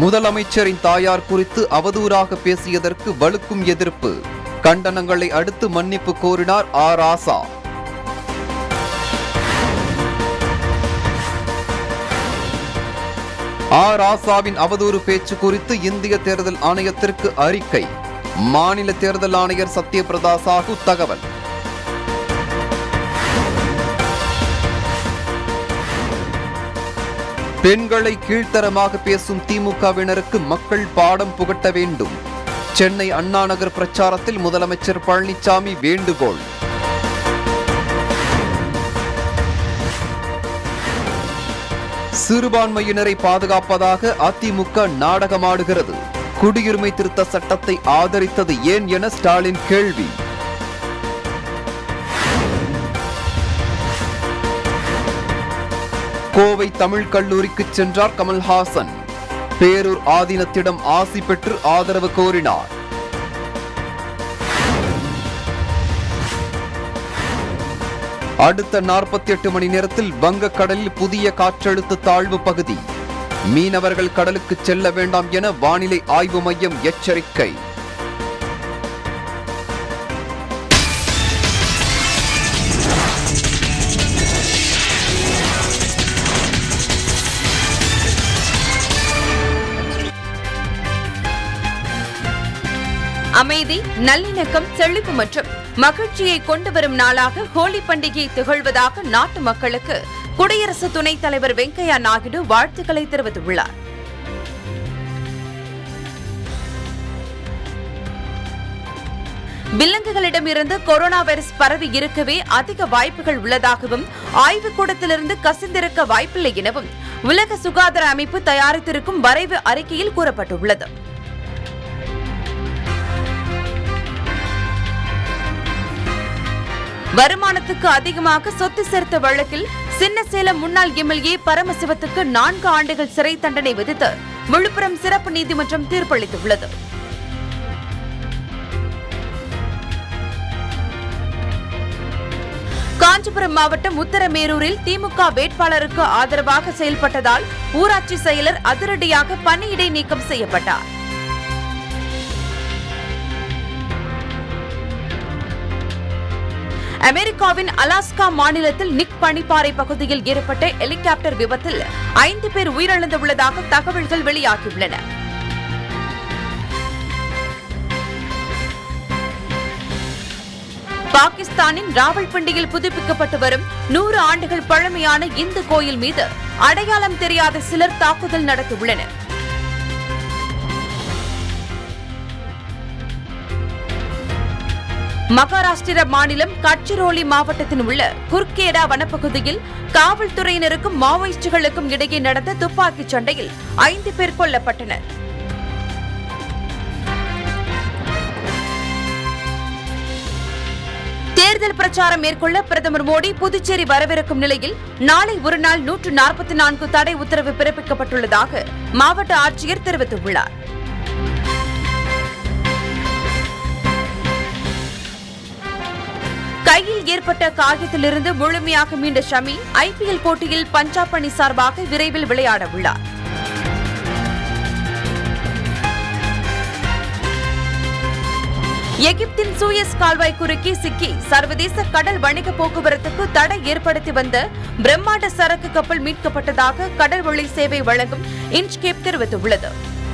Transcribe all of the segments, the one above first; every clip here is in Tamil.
முதலமைச்சரின் தாயார் குறித்து அவதூறாக பேசியதற்கு வலுக்கும் எதிர்ப்பு கண்டனங்களை அடுத்து மன்னிப்பு கோரினார் ஆ ராசா ஆ ராசாவின் அவதூறு பேச்சு குறித்து இந்திய தேர்தல் ஆணையத்திற்கு அறிக்கை மாநில தேர்தல் ஆணையர் சத்யபிரதா சாஹூ தகவல் பெண்களை கீழ்த்தரமாக பேசும் திமுகவினருக்கு மக்கள் பாடம் புகட்ட வேண்டும் சென்னை அண்ணா நகர் பிரச்சாரத்தில் முதலமைச்சர் பழனிசாமி வேண்டுகோள் சிறுபான்மையினரை பாதுகாப்பதாக அதிமுக நாடகமாடுகிறது குடியுரிமை திருத்த சட்டத்தை ஆதரித்தது ஏன் என ஸ்டாலின் கேள்வி கோவை தமிழ் கல்லூரிக்கு சென்றார் கமல்ஹாசன் பேரூர் ஆதீனத்திடம் ஆசி பெற்று ஆதரவு கோரினார் அடுத்த 48 மணி நேரத்தில் வங்கக்கடலில் புதிய காற்றழுத்த தாழ்வு பகுதி மீனவர்கள் கடலுக்கு செல்ல வேண்டாம் என வானிலை ஆய்வு மையம் எச்சரிக்கை அமைதி நல்லிணக்கம் செழிப்பு மற்றும் மகிழ்ச்சியை கொண்டு வரும் நாளாக ஹோலி பண்டிகை திகழ்வதாக நாட்டு மக்களுக்கு குடியரசு துணைத் தலைவர் வெங்கையா நாயுடு வாழ்த்துக்களை தெரிவித்துள்ளார் விலங்குகளிடமிருந்து கொரோனா வைரஸ் பரவி இருக்கவே அதிக வாய்ப்புகள் உள்ளதாகவும் ஆய்வுக்கூடத்திலிருந்து கசிந்திருக்க வாய்ப்பில்லை எனவும் உலக சுகாதார அமைப்பு தயாரித்திருக்கும் வரைவு அறிக்கையில் கூறப்பட்டுள்ளது வருமானத்துக்கு அதிகமாக சொத்து சேர்த்த வழக்கில் சின்னசேலம் முன்னாள் எம்எல்ஏ பரமசிவத்துக்கு நான்கு ஆண்டுகள் சிறை தண்டனை விதித்து விழுப்புரம் சிறப்பு நீதிமன்றம் தீர்ப்பளித்துள்ளது காஞ்சிபுரம் மாவட்டம் உத்தரமேரூரில் திமுக வேட்பாளருக்கு ஆதரவாக செயல்பட்டதால் ஊராட்சி செயலர் அதிரடியாக பணியிடை நீக்கம் செய்யப்பட்டார் அமெரிக்காவின் அலாஸ்கா மாநிலத்தில் நிக் பனிப்பாறை பகுதியில் ஏற்பட்ட ஹெலிகாப்டர் விபத்தில் ஐந்து பேர் உயிரிழந்துள்ளதாக தகவல்கள் வெளியாகியுள்ளன பாகிஸ்தானின் ராவல்பிண்டியில் புதுப்பிக்கப்பட்டு வரும் நூறு ஆண்டுகள் பழமையான இந்து கோயில் மீது அடையாளம் தெரியாத சிலர் தாக்குதல் நடத்தியுள்ளனர் மகாராஷ்டிர மாநிலம் கட்சிரோலி மாவட்டத்தில் உள்ள குர்கேடா வனப்பகுதியில் காவல்துறையினருக்கும் மாவோயிஸ்டுகளுக்கும் இடையே நடந்த துப்பாக்கிச் சண்டையில் ஐந்து பேர் கொல்லப்பட்டனர் தேர்தல் பிரச்சாரம் மேற்கொள்ள பிரதமர் மோடி புதுச்சேரி வரவிருக்கும் நிலையில் நாளை ஒருநாள் நூற்று நாற்பத்தி நான்கு தடை உத்தரவு பிறப்பிக்கப்பட்டுள்ளதாக மாவட்ட ஆட்சியர் தெரிவித்துள்ளார் கையில் ஏற்பட்ட காயத்திலிருந்து முழுமையாக மீண்ட ஷமி ஐபிஎல் போட்டியில் பஞ்சாப் அணி சார்பாக விரைவில் விளையாட உள்ளார் எகிப்தின் சூயஸ் கால்வாய் குறுக்கே சிக்கி சர்வதேச கடல் வணிக போக்குவரத்துக்கு தடை ஏற்படுத்தி வந்த பிரம்மாண்ட சரக்கு கப்பல் மீட்கப்பட்டதாக கடல் வழி சேவை வழங்கும் இன்ச்கேப் தெரிவித்துள்ளது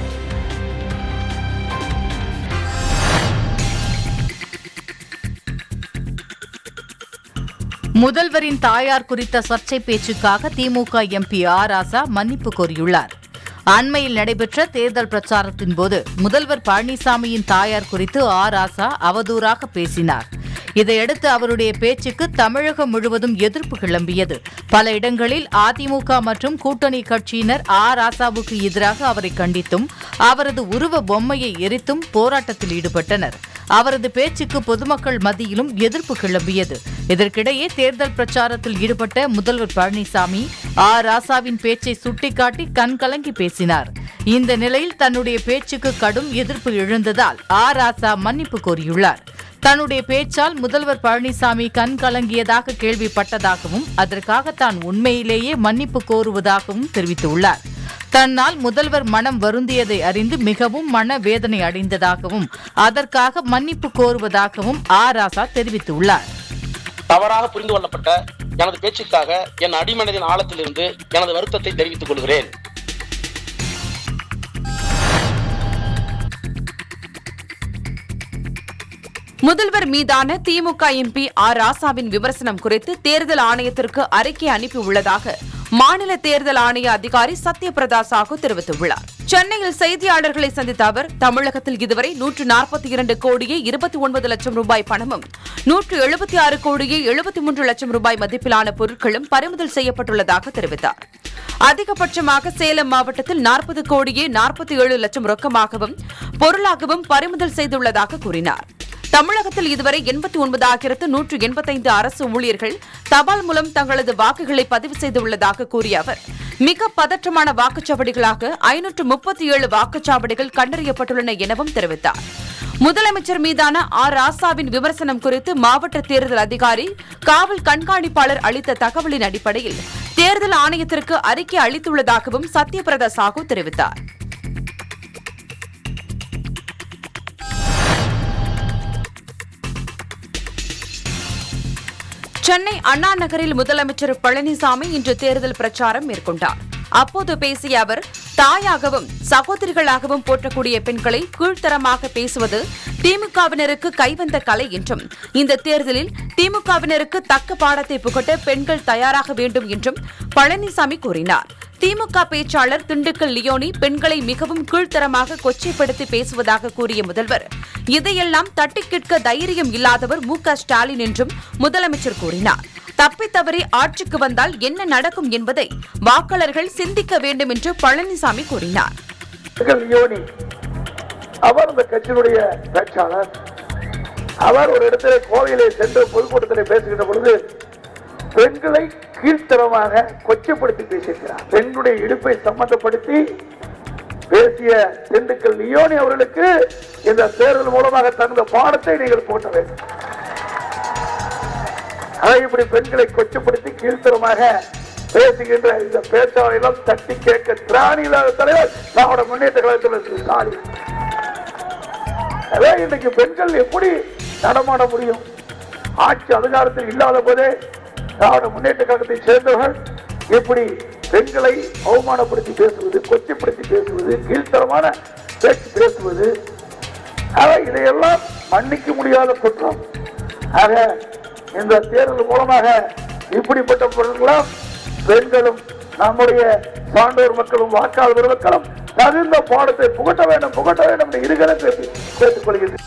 முதல்வரின் தாயார் குறித்த சர்ச்சை பேச்சுக்காக திமுக எம்பி ஆர் ராசா மன்னிப்பு கோரியுள்ளார் அண்மையில் நடைபெற்ற தேர்தல் பிரச்சாரத்தின் போது முதல்வர் பழனிசாமியின் தாயார் குறித்து ஆர் ராசா அவதூறாக பேசினார் இதையடுத்து அவருடைய பேச்சுக்கு தமிழகம் முழுவதும் எதிர்ப்பு கிளம்பியது பல இடங்களில் அதிமுக மற்றும் கூட்டணி கட்சியினர் ஆ ராசாவுக்கு எதிராக அவரை கண்டித்தும் அவரது உருவ பொம்மையை எரித்தும் போராட்டத்தில் ஈடுபட்டனர் அவரது பேச்சுக்கு பொதுமக்கள் மத்தியிலும் எதிர்ப்பு கிளம்பியது இதற்கிடையே தேர்தல் பிரச்சாரத்தில் ஈடுபட்ட முதல்வர் பழனிசாமி ஆ ராசாவின் பேச்சை சுட்டிக்காட்டி கண்கலங்கி பேசினார் இந்த நிலையில் தன்னுடைய பேச்சுக்கு கடும் எதிர்ப்பு எழுந்ததால் ஆ ராசா மன்னிப்பு கோரியுள்ளார் தன்னுடைய பேச்சால் முதல்வர் பழனிசாமி கண் கலங்கியதாக கேள்விப்பட்டதாகவும் அதற்காக தான் உண்மையிலேயே மன்னிப்பு கோருவதாகவும் தெரிவித்துள்ளார் தன்னால் முதல்வர் மனம் வருந்தியதை அறிந்து மிகவும் மனவேதனை அடைந்ததாகவும் அதற்காக மன்னிப்பு கோருவதாகவும் ஆ ராசா தெரிவித்துள்ளார் தவறாக புரிந்து கொள்ளப்பட்ட எனது பேச்சுக்காக என் அடிமனதின் ஆழத்திலிருந்து எனது வருத்தத்தை தெரிவித்துக் கொள்கிறேன் முதல்வர் மீதான திமுக எம்பி ஆர் ராசாவின் விமர்சனம் குறித்து தேர்தல் ஆணையத்திற்கு அறிக்கை அனுப்பியுள்ளதாக மாநில தேர்தல் ஆணைய அதிகாரி சத்யபிரதா சாஹூ தெரிவித்துள்ளார் சென்னையில் செய்தியாளர்களை சந்தித்த அவர் தமிழகத்தில் இதுவரை நூற்று நாற்பத்தி இரண்டு கோடியே இருபத்தி ஒன்பது லட்சம் ரூபாய் பணமும் நூற்று எழுபத்தி ஆறு கோடியே எழுபத்தி மூன்று லட்சம் ரூபாய் மதிப்பிலான பொருட்களும் பறிமுதல் செய்யப்பட்டுள்ளதாக தெரிவித்தார் அதிகபட்சமாக சேலம் மாவட்டத்தில் நாற்பது கோடியே நாற்பத்தி ஏழு லட்சம் ரொக்கமாகவும் பொருளாகவும் பறிமுதல் செய்துள்ளதாக கூறினார் தமிழகத்தில் இதுவரை எண்பத்தி ஒன்பதாயிரத்து நூற்று எண்பத்தைந்து அரசு ஊழியர்கள் தபால் மூலம் தங்களது வாக்குகளை பதிவு செய்துள்ளதாக கூறிய அவர் மிக பதற்றமான வாக்குச்சாவடிகளாக ஐநூற்று முப்பத்தி ஏழு வாக்குச்சாவடிகள் கண்டறியப்பட்டுள்ளன எனவும் தெரிவித்தார் முதலமைச்சர் மீதான ஆர் ராசாவின் விமர்சனம் குறித்து மாவட்ட தேர்தல் அதிகாரி காவல் கண்காணிப்பாளர் அளித்த தகவலின் அடிப்படையில் தேர்தல் ஆணையத்திற்கு அறிக்கை அளித்துள்ளதாகவும் சத்யபிரதா சாஹூ தெரிவித்தார் சென்னை அண்ணா நகரில் முதலமைச்சர் பழனிசாமி இன்று தேர்தல் பிரச்சாரம் மேற்கொண்டார் அப்போது பேசிய அவர் தாயாகவும் சகோதரிகளாகவும் போற்றக்கூடிய பெண்களை கீழ்த்தரமாக பேசுவது திமுகவினருக்கு கைவந்த கலை என்றும் இந்த தேர்தலில் திமுகவினருக்கு தக்க பாடத்தை புகட்ட பெண்கள் தயாராக வேண்டும் என்றும் பழனிசாமி கூறினார் திமுக பேச்சாளர் திண்டுக்கல் லியோனி பெண்களை மிகவும் கீழ்த்தரமாக கொச்சைப்படுத்தி பேசுவதாக கூறிய முதல்வர் இதையெல்லாம் தட்டி கேட்க தைரியம் இல்லாதவர் மு க ஸ்டாலின் என்றும் முதலமைச்சர் கூறினார் தப்பித்தவறி ஆட்சிக்கு வந்தால் என்ன நடக்கும் என்பதை வாக்காளர்கள் சிந்திக்க வேண்டும் என்று பழனிசாமி கூறினார் திண்டுக்கல் லியோனி அவர் அந்த கட்சியினுடைய பேச்சாளர் அவர் ஒரு இடத்திலே கோவையிலே சென்று பொதுக்கூட்டத்திலே பேசுகின்ற பொழுது பெண்களை கீழ்த்தரமாக கொச்சைப்படுத்தி பேசியிருக்கிறார் பெண்களுடைய இடுப்பை சம்பந்தப்படுத்தி பேசிய திண்டுக்கல் லியோனி அவர்களுக்கு இந்த தேர்தல் மூலமாக தகுந்த பாடத்தை நீங்கள் போட்ட வேண்டும் அதை இப்படி பெண்களை கொச்சப்படுத்தி கீழ்த்தரமாக பேசுகின்ற இந்த பேச்சாளர்களெல்லாம் தட்டி கேட்க திராணி இல்லாத தலைவர் திராவிட முன்னேற்ற கழகத்தில் திரு ஸ்டாலின் அதே இன்னைக்கு பெண்கள் எப்படி நடமாட முடியும் ஆட்சி அதிகாரத்தில் இல்லாத போதே திராவிட முன்னேற்ற கழகத்தை சேர்ந்தவர்கள் எப்படி பெண்களை அவமானப்படுத்தி பேசுவது கொச்சைப்படுத்தி பேசுவது கீழ்த்தரமான பேச்சு பேசுவது ஆக இதையெல்லாம் மன்னிக்க முடியாத குற்றம் ஆக இந்த தேர்தல் மூலமாக இப்படிப்பட்ட பொருட்களாம் பெண்களும் நம்முடைய சான்றோர் மக்களும் வாக்காளர் மக்களும் தகுந்த பாடத்தை புகட்ட வேண்டும் புகட்ட வேண்டும் என்று இருகரை கேட்டுக் கொள்கிறேன்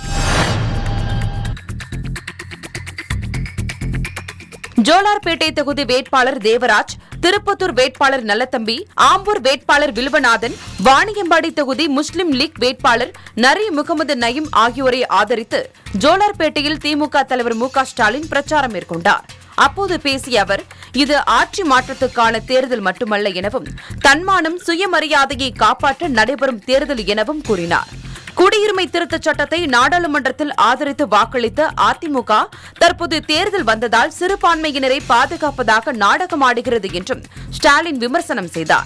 ஜோலார்பேட்டை தொகுதி வேட்பாளர் தேவராஜ் திருப்பத்தூர் வேட்பாளர் நல்லத்தம்பி ஆம்பூர் வேட்பாளர் வில்வநாதன் வாணியம்பாடி தொகுதி முஸ்லிம் லீக் வேட்பாளர் நரி முகமது நயீம் ஆகியோரை ஆதரித்து ஜோலார்பேட்டையில் திமுக தலைவர் மு க ஸ்டாலின் பிரச்சாரம் மேற்கொண்டார் அப்போது பேசிய அவர் இது ஆட்சி மாற்றத்துக்கான தேர்தல் மட்டுமல்ல எனவும் தன்மானம் சுயமரியாதையை காப்பாற்ற நடைபெறும் தேர்தல் எனவும் கூறினார் குடியுரிமை திருத்தச் சட்டத்தை நாடாளுமன்றத்தில் ஆதரித்து வாக்களித்த அதிமுக தற்போது தேர்தல் வந்ததால் சிறுபான்மையினரை பாதுகாப்பதாக நாடகமாடுகிறது என்றும் ஸ்டாலின் விமர்சனம் செய்தார்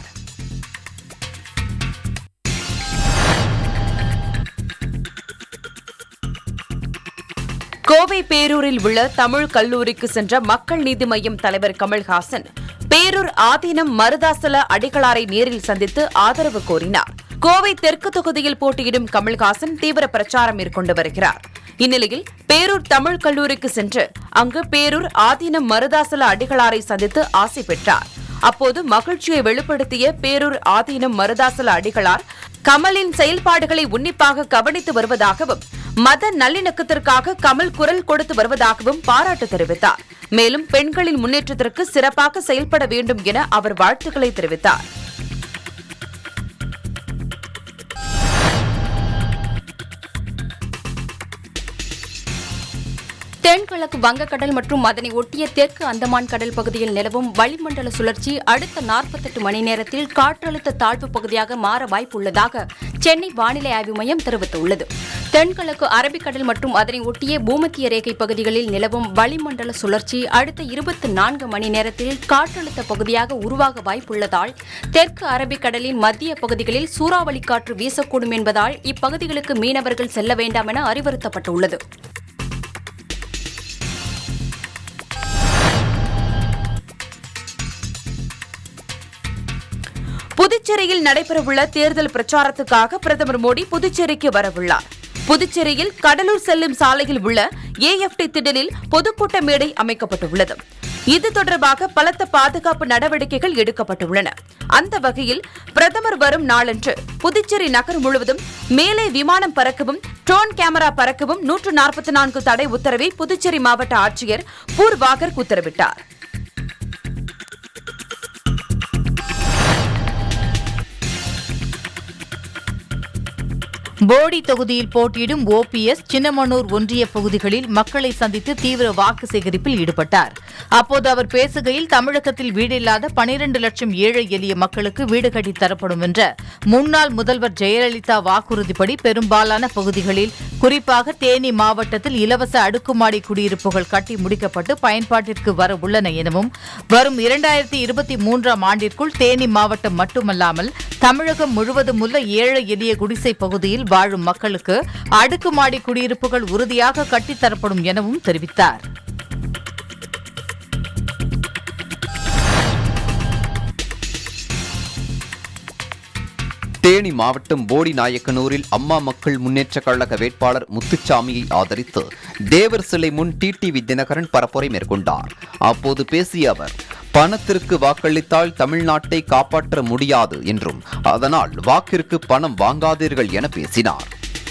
கோவை பேரூரில் உள்ள தமிழ் கல்லூரிக்கு சென்ற மக்கள் நீதி மய்யம் தலைவர் கமல்ஹாசன் பேரூர் ஆதீனம் மருதாசல அடிகளாரை நேரில் சந்தித்து ஆதரவு கோரினார் கோவை தெற்கு தொகுதியில் போட்டியிடும் கமல்ஹாசன் தீவிர பிரச்சாரம் மேற்கொண்டு வருகிறார் இந்நிலையில் பேரூர் தமிழ் கல்லூரிக்கு சென்று அங்கு பேரூர் ஆதீனம் மருதாசல அடிகளாரை சந்தித்து ஆசை பெற்றார் அப்போது மகிழ்ச்சியை வெளிப்படுத்திய பேரூர் ஆதீனம் மருதாசல அடிகளார் கமலின் செயல்பாடுகளை உன்னிப்பாக கவனித்து வருவதாகவும் மத நல்லிணக்கத்திற்காக கமல் குரல் கொடுத்து வருவதாகவும் பாராட்டு தெரிவித்தார் மேலும் பெண்களின் முன்னேற்றத்திற்கு சிறப்பாக செயல்பட வேண்டும் என அவர் வாழ்த்துக்களை தெரிவித்தார் தென்கிழக்கு வங்கக்கடல் மற்றும் அதனை ஒட்டிய தெற்கு அந்தமான் கடல் பகுதியில் நிலவும் வளிமண்டல சுழற்சி அடுத்த 48 மணி நேரத்தில் காற்றழுத்த தாழ்வு பகுதியாக மாற வாய்ப்புள்ளதாக சென்னை வானிலை ஆய்வு மையம் தெரிவித்துள்ளது தென்கிழக்கு அரபிக்கடல் மற்றும் அதனை ஒட்டிய பூமத்திய ரேகை பகுதிகளில் நிலவும் வளிமண்டல சுழற்சி அடுத்த இருபத்தி நான்கு மணி நேரத்தில் காற்றழுத்த பகுதியாக உருவாக வாய்ப்புள்ளதால் தெற்கு அரபிக்கடலின் மத்திய பகுதிகளில் சூறாவளி காற்று வீசக்கூடும் என்பதால் இப்பகுதிகளுக்கு மீனவர்கள் செல்ல வேண்டாம் என அறிவுறுத்தப்பட்டுள்ளது புதுச்சேரியில் நடைபெறவுள்ள தேர்தல் பிரச்சாரத்துக்காக பிரதமர் மோடி புதுச்சேரிக்கு வரவுள்ளார் புதுச்சேரியில் கடலூர் செல்லும் சாலையில் உள்ள ஏஎஃப்டி திடலில் பொதுக்கூட்ட மேடை அமைக்கப்பட்டுள்ளது இது தொடர்பாக பலத்த பாதுகாப்பு நடவடிக்கைகள் எடுக்கப்பட்டுள்ளன அந்த வகையில் பிரதமர் வரும் நாளன்று புதுச்சேரி நகர் முழுவதும் மேலே விமானம் பறக்கவும் ட்ரோன் கேமரா பறக்கவும் நூற்று நாற்பத்தி நான்கு தடை உத்தரவை புதுச்சேரி மாவட்ட ஆட்சியர் பூர்வாகர் உத்தரவிட்டார் போடி தொகுதியில் போட்டியிடும் ஓபிஎஸ் சின்னமனூர் ஒன்றிய பகுதிகளில் மக்களை சந்தித்து தீவிர வாக்கு சேகரிப்பில் ஈடுபட்டார் அப்போது அவர் பேசுகையில் தமிழகத்தில் வீடில்லாத பனிரண்டு லட்சம் ஏழை எளிய மக்களுக்கு வீடு கட்டித் தரப்படும் என்ற முன்னாள் முதல்வர் ஜெயலலிதா வாக்குறுதிப்படி பெரும்பாலான பகுதிகளில் குறிப்பாக தேனி மாவட்டத்தில் இலவச அடுக்குமாடி குடியிருப்புகள் கட்டி முடிக்கப்பட்டு பயன்பாட்டிற்கு வர உள்ளன எனவும் வரும் இரண்டாயிரத்தி இருபத்தி மூன்றாம் ஆண்டிற்குள் தேனி மாவட்டம் மட்டுமல்லாமல் தமிழகம் முழுவதும் உள்ள ஏழை எளிய குடிசை பகுதியில் வாழும் மக்களுக்கு அடுக்குமாடி குடியிருப்புகள் உறுதியாக கட்டித்தரப்படும் எனவும் தெரிவித்தார் தேனி மாவட்டம் போடி நாயக்கனூரில் அம்மா மக்கள் முன்னேற்ற கழக வேட்பாளர் முத்துச்சாமியை ஆதரித்து தேவர் சிலை முன் டிடிவி தினகரன் பரப்புரை மேற்கொண்டார் அப்போது பேசிய அவர் பணத்திற்கு வாக்களித்தால் தமிழ்நாட்டை காப்பாற்ற முடியாது என்றும் அதனால் வாக்கிற்கு பணம் வாங்காதீர்கள் என பேசினார்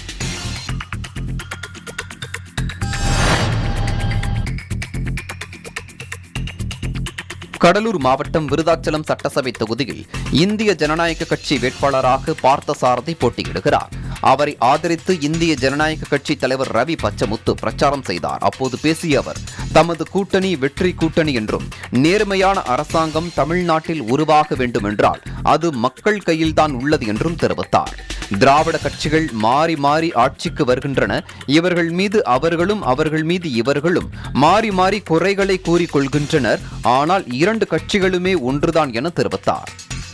கடலூர் மாவட்டம் விருதாச்சலம் சட்டசபை தொகுதியில் இந்திய ஜனநாயக கட்சி வேட்பாளராக பார்த்தசாரதி போட்டியிடுகிறார் அவரை ஆதரித்து இந்திய ஜனநாயக கட்சி தலைவர் ரவி பச்சமுத்து பிரச்சாரம் செய்தார் அப்போது பேசிய அவர் தமது கூட்டணி வெற்றி கூட்டணி என்றும் நேர்மையான அரசாங்கம் தமிழ்நாட்டில் உருவாக வேண்டும் என்றால் அது மக்கள் கையில்தான் உள்ளது என்றும் தெரிவித்தார் திராவிட கட்சிகள் மாறி மாறி ஆட்சிக்கு வருகின்றன இவர்கள் மீது அவர்களும் அவர்கள் மீது இவர்களும் மாறி மாறி குறைகளை கூறிக்கொள்கின்றனர் ஆனால் இரண்டு கட்சிகளுமே ஒன்றுதான் என தெரிவித்தார்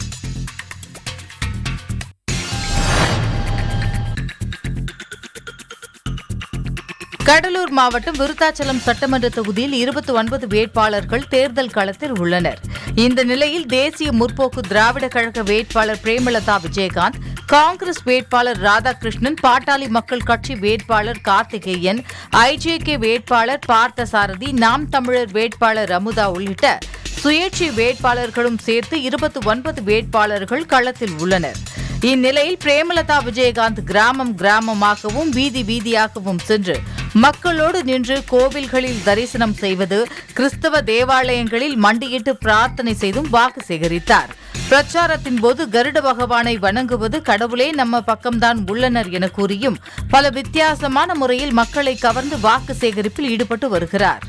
கடலூர் மாவட்டம் விருத்தாச்சலம் சட்டமன்ற தொகுதியில் இருபத்தி ஒன்பது வேட்பாளர்கள் தேர்தல் களத்தில் உள்ளனர் இந்த நிலையில் தேசிய முற்போக்கு திராவிட கழக வேட்பாளர் பிரேமலதா விஜயகாந்த் காங்கிரஸ் வேட்பாளர் ராதாகிருஷ்ணன் பாட்டாளி மக்கள் கட்சி வேட்பாளர் கார்த்திகேயன் ஐஜேகே வேட்பாளர் பார்த்தசாரதி நாம் தமிழர் வேட்பாளர் அமுதா உள்ளிட்ட சுயேட்சை வேட்பாளர்களும் சேர்த்து இருபத்தி ஒன்பது வேட்பாளர்கள் களத்தில் உள்ளனர் இந்நிலையில் பிரேமலதா விஜயகாந்த் கிராமம் கிராமமாகவும் வீதி வீதியாகவும் சென்று மக்களோடு நின்று கோவில்களில் தரிசனம் செய்வது கிறிஸ்தவ தேவாலயங்களில் மண்டியிட்டு பிரார்த்தனை செய்தும் வாக்கு சேகரித்தார் பிரச்சாரத்தின் போது கருட பகவானை வணங்குவது கடவுளே நம்ம பக்கம்தான் உள்ளனர் என கூறியும் பல வித்தியாசமான முறையில் மக்களை கவர்ந்து வாக்கு சேகரிப்பில் ஈடுபட்டு வருகிறார்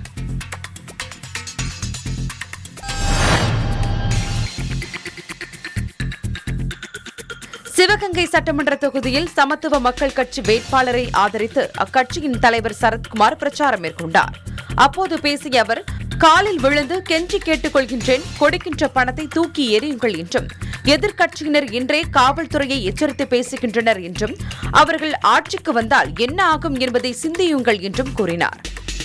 சிவகங்கை சட்டமன்ற தொகுதியில் சமத்துவ மக்கள் கட்சி வேட்பாளரை ஆதரித்து அக்கட்சியின் தலைவர் சரத்குமார் பிரச்சாரம் மேற்கொண்டார் அப்போது பேசிய அவர் காலில் விழுந்து கெஞ்சி கேட்டுக் கொள்கின்றேன் கொடுக்கின்ற பணத்தை தூக்கி எறியுங்கள் என்றும் எதிர்க்கட்சியினர் இன்றே காவல்துறையை எச்சரித்து பேசுகின்றனர் என்றும் அவர்கள் ஆட்சிக்கு வந்தால் என்ன ஆகும் என்பதை சிந்தியுங்கள் என்றும் கூறினார்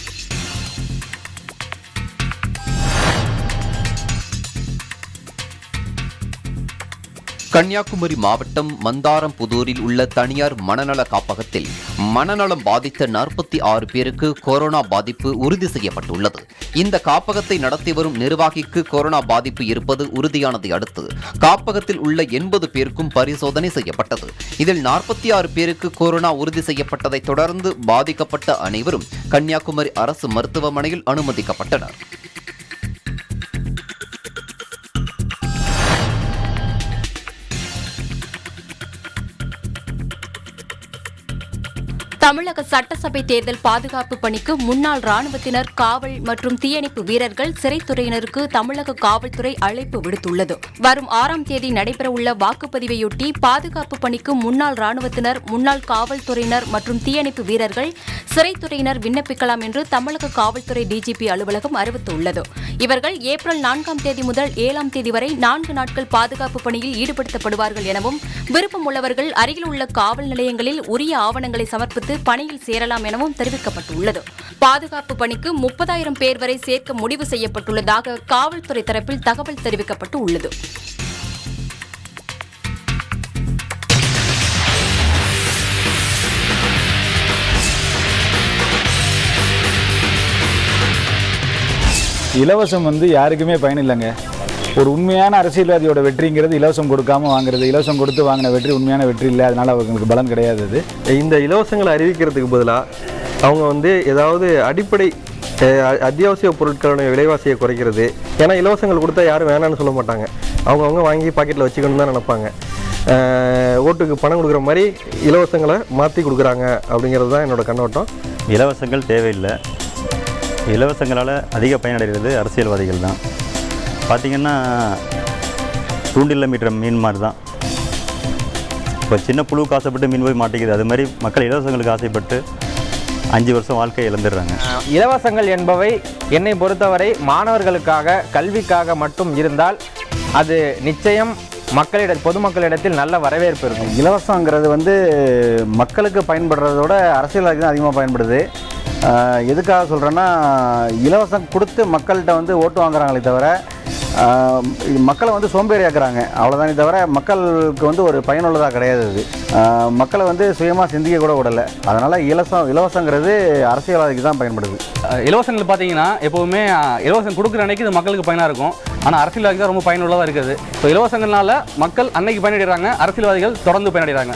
கன்னியாகுமரி மாவட்டம் மந்தாரம்புதூரில் உள்ள தனியார் மனநல காப்பகத்தில் மனநலம் பாதித்த நாற்பத்தி ஆறு பேருக்கு கொரோனா பாதிப்பு உறுதி செய்யப்பட்டுள்ளது இந்த காப்பகத்தை நடத்தி வரும் நிர்வாகிக்கு கொரோனா பாதிப்பு இருப்பது உறுதியானதை அடுத்து காப்பகத்தில் உள்ள எண்பது பேருக்கும் பரிசோதனை செய்யப்பட்டது இதில் நாற்பத்தி ஆறு பேருக்கு கொரோனா உறுதி செய்யப்பட்டதை தொடர்ந்து பாதிக்கப்பட்ட அனைவரும் கன்னியாகுமரி அரசு மருத்துவமனையில் அனுமதிக்கப்பட்டனர் தமிழக சட்டசபை தேர்தல் பாதுகாப்பு பணிக்கு முன்னாள் ராணுவத்தினர் காவல் மற்றும் தீயணைப்பு வீரர்கள் சிறைத்துறையினருக்கு தமிழக காவல்துறை அழைப்பு விடுத்துள்ளது வரும் ஆறாம் தேதி நடைபெறவுள்ள வாக்குப்பதிவையொட்டி பாதுகாப்பு பணிக்கு முன்னாள் ராணுவத்தினர் முன்னாள் காவல்துறையினர் மற்றும் தீயணைப்பு வீரர்கள் சிறைத்துறையினர் விண்ணப்பிக்கலாம் என்று தமிழக காவல்துறை டிஜிபி அலுவலகம் அறிவித்துள்ளது இவர்கள் ஏப்ரல் நான்காம் தேதி முதல் ஏழாம் தேதி வரை நான்கு நாட்கள் பாதுகாப்பு பணியில் ஈடுபடுத்தப்படுவார்கள் எனவும் விருப்பம் உள்ளவர்கள் அருகில் உள்ள காவல் நிலையங்களில் உரிய ஆவணங்களை சமர்ப்பித்து பணியில் சேரலாம் எனவும் தெரிவிக்கப்பட்டுள்ளது பாதுகாப்பு பணிக்கு முப்பதாயிரம் பேர் வரை சேர்க்க முடிவு செய்யப்பட்டுள்ளதாக காவல்துறை தரப்பில் தகவல் தெரிவிக்கப்பட்டு உள்ளது இலவசம் வந்து யாருக்குமே பயன் இல்லைங்க ஒரு உண்மையான அரசியல்வாதியோட வெற்றிங்கிறது இலவசம் கொடுக்காம வாங்குறது இலவசம் கொடுத்து வாங்கின வெற்றி உண்மையான வெற்றி இல்லை அதனால அவங்களுக்கு பலன் கிடையாது அது இந்த இலவசங்களை அறிவிக்கிறதுக்கு பதிலாக அவங்க வந்து ஏதாவது அடிப்படை அஹ், அ- அத்தியாவசிய பொருட்களோட விலைவாசியை குறைக்கிறது ஏன்னா இலவசங்கள் கொடுத்தா யாரும் வேணாம்னு சொல்ல மாட்டாங்க அவங்கவுங்க வாங்கி பாக்கெட்டில் வச்சுக்கணும் தான் நினைப்பாங்க அஹ், ஓட்டுக்கு பணம் கொடுக்குற மாதிரி இலவசங்களை மாற்றி கொடுக்குறாங்க அப்படிங்கிறது தான் என்னோட கண்ணோட்டம் இலவசங்கள் தேவையில்லை இலவசங்களால் அதிக பயனடைகிறது அரசியல்வாதிகள் தான் பார்த்திங்கன்னா தூண்டில் மீட்டுற மீன் மாதிரி தான் இப்போ சின்ன புழுவுக்கு ஆசைப்பட்டு மீன் போய் மாட்டேங்குது அது மாதிரி மக்கள் இலவசங்களுக்கு ஆசைப்பட்டு அஞ்சு வருஷம் வாழ்க்கையை இழந்துடுறாங்க இலவசங்கள் என்பவை என்னை பொறுத்தவரை மாணவர்களுக்காக கல்விக்காக மட்டும் இருந்தால் அது நிச்சயம் மக்களிட பொதுமக்களிடத்தில் நல்ல வரவேற்பு இருக்கும் இலவசங்கிறது வந்து மக்களுக்கு பயன்படுறதோட அரசியல்வாதிக்கு தான் அதிகமாக பயன்படுது ஆஹ் எதுக்காக சொல்கிறேன்னா இலவசம் கொடுத்து மக்கள்கிட்ட வந்து ஓட்டு வாங்குறாங்களே தவிர ஆஹ் இது மக்களை வந்து சோம்பேறியாக்குறாங்க அவ்வளோதானே தவிர மக்களுக்கு வந்து ஒரு பயனுள்ளதாக கிடையாது அது ஆஹ் மக்களை வந்து சுயமாக சிந்திக்க கூட விடலை அதனால் இலவசம் இலவசங்கிறது அரசியல்வாதிக்கு தான் பயன்படுது அஹ் இலவசங்கள் பார்த்தீங்கன்னா எப்போவுமே அஹ், இலவசம் கொடுக்குற அன்னைக்கு இது மக்களுக்கு பயனாக இருக்கும் ஆனால் அரசியல்வாதிக்கு தான் ரொம்ப பயனுள்ளதாக இருக்குது இப்போ இலவசங்கள்னால மக்கள் அன்னைக்கு பயனடைகிறாங்க அரசியல்வாதிகள் தொடர்ந்து பயனடைகிறாங்க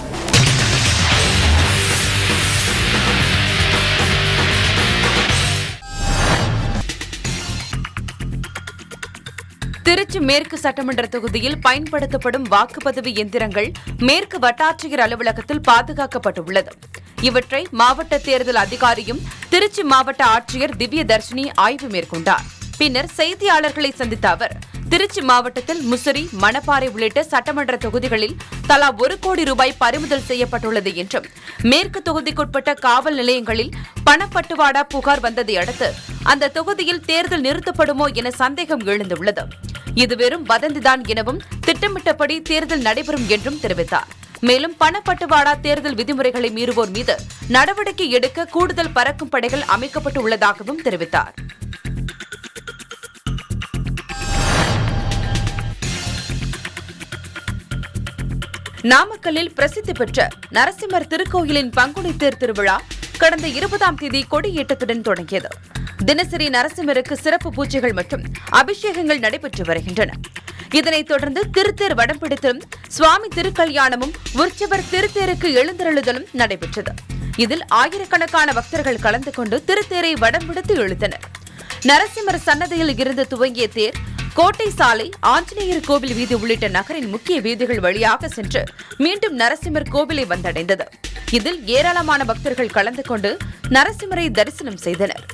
திருச்சி மேற்கு சட்டமன்ற தொகுதியில் பயன்படுத்தப்படும் வாக்குப்பதிவு எந்திரங்கள் மேற்கு வட்டாட்சியர் அலுவலகத்தில் பாதுகாக்கப்பட்டுள்ளது இவற்றை மாவட்ட தேர்தல் அதிகாரியும் திருச்சி மாவட்ட ஆட்சியர் திவ்ய தர்ஷினி ஆய்வு மேற்கொண்டார் பின்னர் செய்தியாளர்களை சந்தித்த அவர் திருச்சி மாவட்டத்தில் முசிறி மணப்பாறை உள்ளிட்ட சட்டமன்ற தொகுதிகளில் தலா ஒரு கோடி ரூபாய் பறிமுதல் செய்யப்பட்டுள்ளது என்றும் மேற்கு தொகுதிக்குட்பட்ட காவல் நிலையங்களில் பணப்பட்டுவாடா புகார் வந்ததை அடுத்து அந்த தொகுதியில் தேர்தல் நிறுத்தப்படுமோ என சந்தேகம் எழுந்துள்ளது இது வெறும் வதந்திதான் எனவும் திட்டமிட்டபடி தேர்தல் நடைபெறும் என்றும் தெரிவித்தார் மேலும் பணப்பட்டுவாடா தேர்தல் விதிமுறைகளை மீறுவோர் மீது நடவடிக்கை எடுக்க கூடுதல் பறக்கும் படைகள் அமைக்கப்பட்டு உள்ளதாகவும் தெரிவித்தார் நாமக்கல்லில் பிரசித்தி பெற்ற நரசிம்மர் திருக்கோயிலின் பங்குனி தேர் திருவிழா கடந்த இருபதாம் தேதி கொடியேற்றத்துடன் தொடங்கியது தினசரி நரசிம்மருக்கு சிறப்பு பூஜைகள் மற்றும் அபிஷேகங்கள் நடைபெற்று வருகின்றன இதனைத் தொடர்ந்து திருத்தேர் வடம் பிடித்தலும் சுவாமி திருக்கல்யாணமும் உற்சவர் திருத்தேருக்கு எழுந்தருளுதலும் நடைபெற்றது இதில் ஆயிரக்கணக்கான பக்தர்கள் கலந்து கொண்டு திருத்தேரை வடம் பிடித்து இழுத்தனர் நரசிம்மர் சன்னதியில் இருந்து துவங்கிய தேர் கோட்டை சாலை ஆஞ்சநேயர் கோவில் வீதி உள்ளிட்ட நகரின் முக்கிய வீதிகள் வழியாக சென்று மீண்டும் நரசிம்மர் கோவிலை வந்தடைந்தது இதில் ஏராளமான பக்தர்கள் கலந்து கொண்டு நரசிம்மரை தரிசனம் செய்தனர்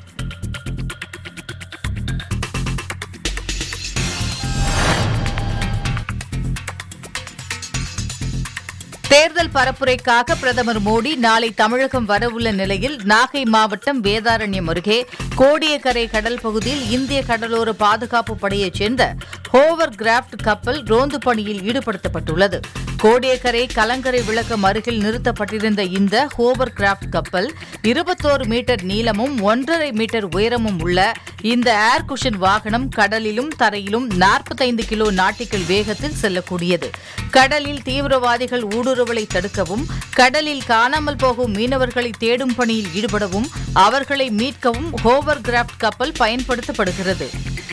தேர்தல் பரப்புரைக்காக பிரதமர் மோடி நாளை தமிழகம் வரவுள்ள நிலையில் நாகை மாவட்டம் வேதாரண்யம் அருகே கோடியக்கரை கடல் பகுதியில் இந்திய கடலோர பாதுகாப்பு படையைச் சேர்ந்த ஹோவர் கிராப்ட் கப்பல் ரோந்து பணியில் ஈடுபடுத்தப்பட்டுள்ளது கோடியக்கரை கலங்கரை விளக்கம் அருகில் நிறுத்தப்பட்டிருந்த இந்த ஹோவர் கிராப்ட் கப்பல் இருபத்தோரு மீட்டர் நீளமும் ஒன்றரை மீட்டர் உயரமும் உள்ள இந்த ஏர் குஷன் வாகனம் கடலிலும் தரையிலும் 45 கிலோ நாட்டிக்கல் வேகத்தில் செல்லக்கூடியது கடலில் தீவிரவாதிகள் ஊடுருவலை தடுக்கவும் கடலில் காணாமல் போகும் மீனவர்களை தேடும் பணியில் ஈடுபடவும் அவர்களை மீட்கவும் ஹோவர் கிராப்ட் கப்பல் பயன்படுத்தப்படுகிறது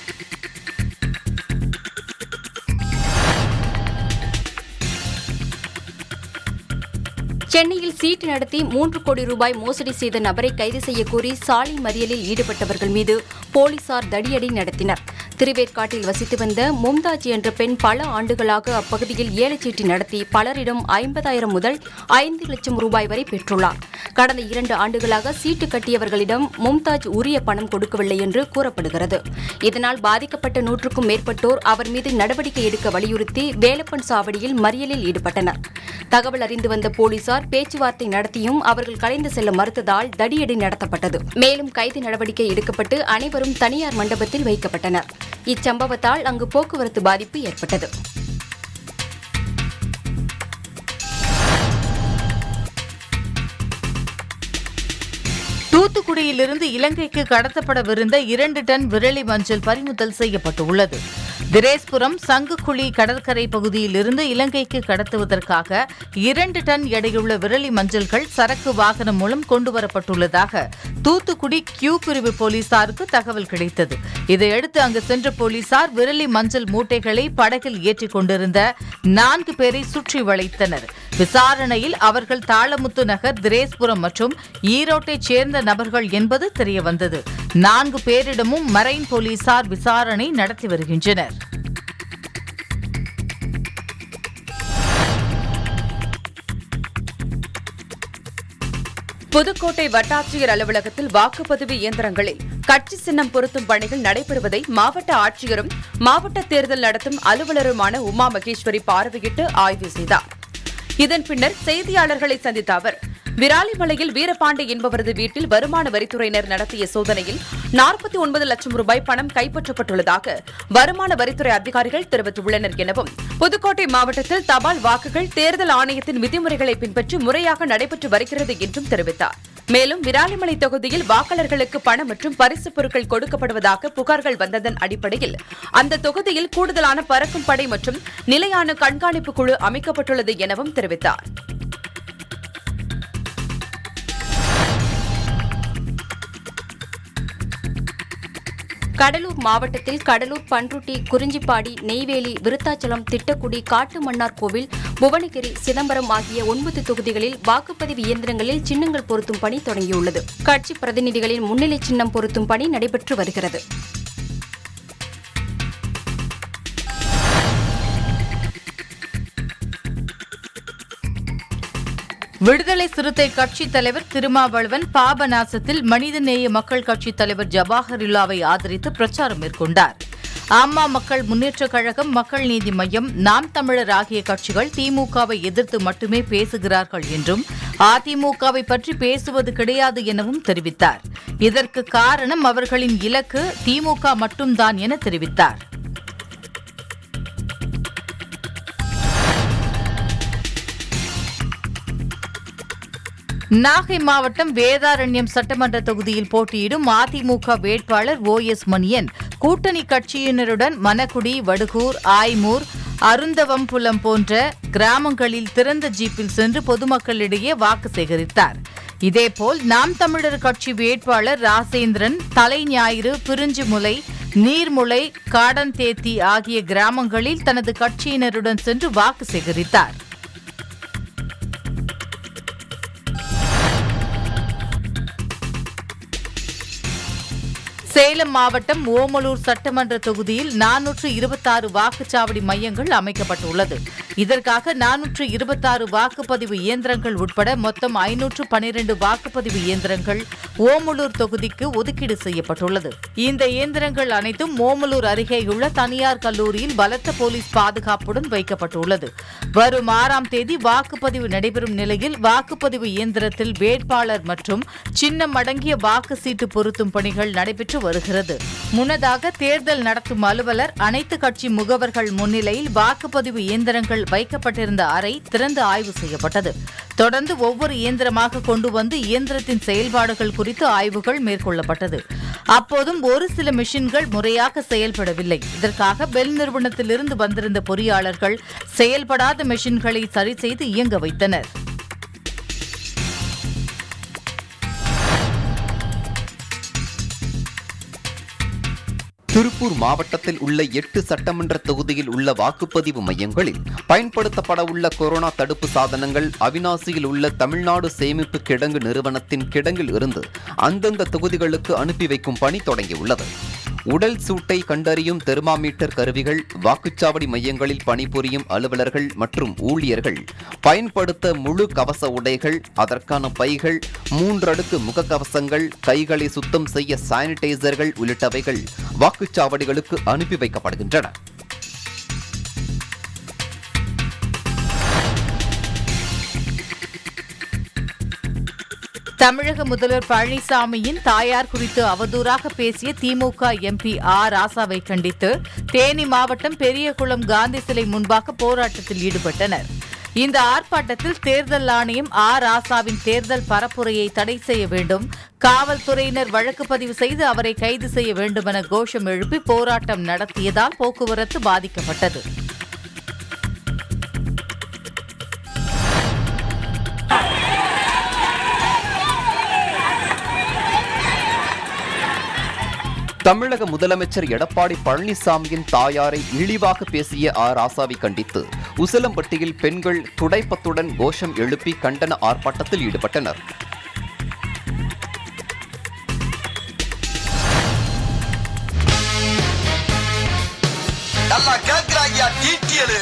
சென்னையில் சீட்டு நடத்தி மூன்று கோடி ரூபாய் மோசடி செய்த நபரை கைது செய்யக்கோரி சாலை மறியலில் ஈடுபட்டவர்கள் மீது போலீசார் தடியடி நடத்தினர் திருவேற்காட்டில் வசித்து வந்த மும்தாஜ் என்ற பெண் பல ஆண்டுகளாக அப்பகுதியில் ஏலச்சீட்டு நடத்தி பலரிடம் ஐம்பதாயிரம் முதல் ஐந்து லட்சம் ரூபாய் வரை பெற்றுள்ளார் கடந்த இரண்டு ஆண்டுகளாக சீட்டு கட்டியவர்களிடம் மும்தாஜ் உரிய பணம் கொடுக்கவில்லை என்று கூறப்படுகிறது இதனால் பாதிக்கப்பட்ட நூற்றுக்கும் மேற்பட்டோர் அவர் மீது நடவடிக்கை எடுக்க வலியுறுத்தி வேலப்பன் சாவடியில் மறியலில் ஈடுபட்டனர் தகவல் அறிந்து வந்த போலீசார் பேச்சுவார்த்தை நடத்தியும் அவர்கள் கலைந்து செல்ல மறுத்ததால் தடியடி நடத்தப்பட்டது மேலும் கைது நடவடிக்கை எடுக்கப்பட்டு அனைவரும் தனியார் மண்டபத்தில் வைக்கப்பட்டனர் இச்சம்பவத்தால் அங்கு போக்குவரத்து பாதிப்பு ஏற்பட்டது தூத்துக்குடியிலிருந்து இலங்கைக்கு கடத்தப்படவிருந்த இரண்டு டன் விரலி மஞ்சள் பறிமுதல் செய்யப்பட்டுள்ளது திரேஸ்புரம் சங்குக்குழி கடற்கரை பகுதியிலிருந்து இலங்கைக்கு கடத்துவதற்காக இரண்டு டன் எடையுள்ள விரலி மஞ்சள்கள் சரக்கு வாகனம் மூலம் கொண்டுவரப்பட்டுள்ளதாக தூத்துக்குடி கியூ பிரிவு போலீசாருக்கு தகவல் கிடைத்தது இதையடுத்து அங்கு சென்ற போலீசார் விரலி மஞ்சள் மூட்டைகளை படகில் ஏற்றிக் கொண்டிருந்த நான்கு பேரை சுற்றி வளைத்தனர் விசாரணையில் அவர்கள் தாளமுத்து நகர் திரேஸ்புரம் மற்றும் ஈரோட்டைச் சேர்ந்த நபர்கள் என்பது தெரியவந்தது நான்கு பேரிடமும் மரைன் போலீசார் விசாரணை நடத்தி வருகின்றனர் புதுக்கோட்டை வட்டாட்சியர் அலுவலகத்தில் வாக்குப்பதிவு இயந்திரங்களில் கட்சி சின்னம் பொருத்தும் பணிகள் நடைபெறுவதை மாவட்ட ஆட்சியரும் மாவட்ட தேர்தல் நடத்தும் அலுவலருமான உமா மகேஸ்வரி பார்வையிட்டு ஆய்வு செய்தார் இதன் பின்னர் செய்தியாளர்களை சந்தித்த அவர் விராலிமலையில் வீரபாண்டி என்பவரது வீட்டில் வருமான வரித்துறையினர் நடத்திய சோதனையில் நாற்பத்தி ஒன்பது லட்சம் ரூபாய் பணம் கைப்பற்றப்பட்டுள்ளதாக வருமான வரித்துறை அதிகாரிகள் தெரிவித்துள்ளனர் எனவும் புதுக்கோட்டை மாவட்டத்தில் தபால் வாக்குகள் தேர்தல் ஆணையத்தின் விதிமுறைகளை பின்பற்றி முறையாக நடைபெற்று வருகிறது என்றும் தெரிவித்தார் மேலும் விராலிமலை தொகுதியில் வாக்காளர்களுக்கு பணம் மற்றும் பரிசுப் பொருட்கள் கொடுக்கப்படுவதாக புகார்கள் வந்ததன் அடிப்படையில் அந்த தொகுதியில் கூடுதலான பறக்கும் படை மற்றும் நிலையான கண்காணிப்பு குழு அமைக்கப்பட்டுள்ளது எனவும் தெரிவித்தார் கடலூர் மாவட்டத்தில் கடலூர் பன்ருட்டி குறிஞ்சிப்பாடி நெய்வேலி விருத்தாச்சலம் திட்டக்குடி காட்டுமன்னார் கோவில் புவனகிரி சிதம்பரம் ஆகிய ஒன்பது தொகுதிகளில் வாக்குப்பதிவு இயந்திரங்களில் சின்னங்கள் பொருத்தும் பணி தொடங்கியுள்ளது கட்சி பிரதிநிதிகளின் முன்னிலை சின்னம் பொருத்தும் பணி நடைபெற்று வருகிறது விடுதலை சிறுத்தை கட்சித் தலைவர் திருமாவளவன் பாபநாசத்தில் மனிதநேய மக்கள் கட்சித் தலைவர் ஜவாஹருல்லாவை ஆதரித்து பிரச்சாரம் மேற்கொண்டார் அம்மா மக்கள் முன்னேற்றக் கழகம் மக்கள் நீதி மய்யம் நாம் தமிழர் ஆகிய கட்சிகள் திமுகவை எதிர்த்து மட்டுமே பேசுகிறார்கள் என்றும் அதிமுகவை பற்றி பேசுவது கிடையாது எனவும் தெரிவித்தார் இதற்கு காரணம் அவர்களின் இலக்கு திமுக மட்டும்தான் என தெரிவித்தார் நாகை மாவட்டம் வேதாரண்யம் சட்டமன்ற தொகுதியில் போட்டியிடும் அதிமுக வேட்பாளர் ஓ எஸ் மணியன் கூட்டணி கட்சியினருடன் மணக்குடி வடுகூர் ஆய்மூர் அருந்தவம்புலம் போன்ற கிராமங்களில் திறந்த ஜீப்பில் சென்று பொதுமக்களிடையே வாக்கு சேகரித்தார் இதேபோல் நாம் தமிழர் கட்சி வேட்பாளர் ராசேந்திரன் தலைஞாயிறு பிரிஞ்சுமுலை நீர்முலை காடன்தேத்தி ஆகிய கிராமங்களில் தனது கட்சியினருடன் சென்று வாக்கு சேகரித்தார் சேலம் மாவட்டம் ஓமலூர் சட்டமன்ற தொகுதியில் நானூற்று இருபத்தாறு வாக்குச்சாவடி மையங்கள் அமைக்கப்பட்டுள்ளது இதற்காக நானூற்று இருபத்தாறு வாக்குப்பதிவு இயந்திரங்கள் உட்பட மொத்தம் ஐநூற்று பனிரெண்டு வாக்குப்பதிவு இயந்திரங்கள் ஓமலூர் தொகுதிக்கு ஒதுக்கீடு செய்யப்பட்டுள்ளது இந்த இயந்திரங்கள் அனைத்தும் ஓமலூர் அருகேயுள்ள தனியார் கல்லூரியில் பலத்த போலீஸ் பாதுகாப்புடன் வைக்கப்பட்டுள்ளது வரும் ஆறாம் தேதி வாக்குப்பதிவு நடைபெறும் நிலையில் வாக்குப்பதிவு இயந்திரத்தில் வேட்பாளர் மற்றும் சின்னம் அடங்கிய வாக்கு சீட்டு பொருத்தும் பணிகள் நடைபெற்று வருகிறது முன்னதாக தேர்தல் நடத்தும் அலுவலர் அனைத்து கட்சி முகவர்கள் முன்னிலையில் வாக்குப்பதிவு இயந்திரங்கள் வைக்கப்பட்டிருந்த அறை திறந்து ஆய்வு செய்யப்பட்டது தொடர்ந்து ஒவ்வொரு இயந்திரமாக கொண்டு வந்து இயந்திரத்தின் செயல்பாடுகள் குறித்து ஆய்வுகள் மேற்கொள்ளப்பட்டது அப்போதும் ஒரு சில மிஷின்கள் முறையாக செயல்படவில்லை இதற்காக பெல் நிறுவனத்திலிருந்து வந்திருந்த பொறியாளர்கள் செயல்படாத மெஷின்களை சரி செய்து இயங்க வைத்தனர் திருப்பூர் மாவட்டத்தில் உள்ள எட்டு சட்டமன்ற தொகுதியில் உள்ள வாக்குப்பதிவு மையங்களில் பயன்படுத்தப்பட உள்ள கொரோனா தடுப்பு சாதனங்கள் அவினாசியில் உள்ள தமிழ்நாடு சேமிப்பு கிடங்கு நிறுவனத்தின் கிடங்கில் இருந்து அந்தந்த தொகுதிகளுக்கு அனுப்பி வைக்கும் பணி தொடங்கியுள்ளது உடல் சூட்டை கண்டறியும் தெர்மாமீட்டர் கருவிகள் வாக்குச்சாவடி மையங்களில் பணிபுரியும் அலுவலர்கள் மற்றும் ஊழியர்கள் பயன்படுத்த முழு கவச உடைகள் அதற்கான பைகள் மூன்றடுக்கு முகக்கவசங்கள் கைகளை சுத்தம் செய்ய சானிடைசர்கள் உள்ளிட்டவைகள் வாக்குச்சாவடிகளுக்கு அனுப்பி வைக்கப்படுகின்றன தமிழக முதல்வர் பழனிசாமியின் தாயார் குறித்து அவதூறாக பேசிய திமுக எம்பி ஆர் ராசாவை கண்டித்து தேனி மாவட்டம் பெரியகுளம் காந்தி சிலை முன்பாக போராட்டத்தில் ஈடுபட்டனர் இந்த ஆர்ப்பாட்டத்தில் தேர்தல் ஆணையம் ஆர் ராசாவின் தேர்தல் பரப்புரையை தடை செய்ய வேண்டும் காவல்துறையினர் வழக்கு பதிவு செய்து அவரை கைது செய்ய வேண்டுமென கோஷம் எழுப்பி போராட்டம் நடத்தியதால் போக்குவரத்து பாதிக்கப்பட்டது தமிழக முதலமைச்சர் எடப்பாடி பழனிசாமியின் தாயாரை இழிவாக பேசிய ஆர் ராசாவை கண்டித்து உசிலம்பட்டியில் பெண்கள் துடைப்பத்துடன் கோஷம் எழுப்பி கண்டன ஆர்ப்பாட்டத்தில் ஈடுபட்டனர் நல்லா கேக்குறாங்க டீட்டியலு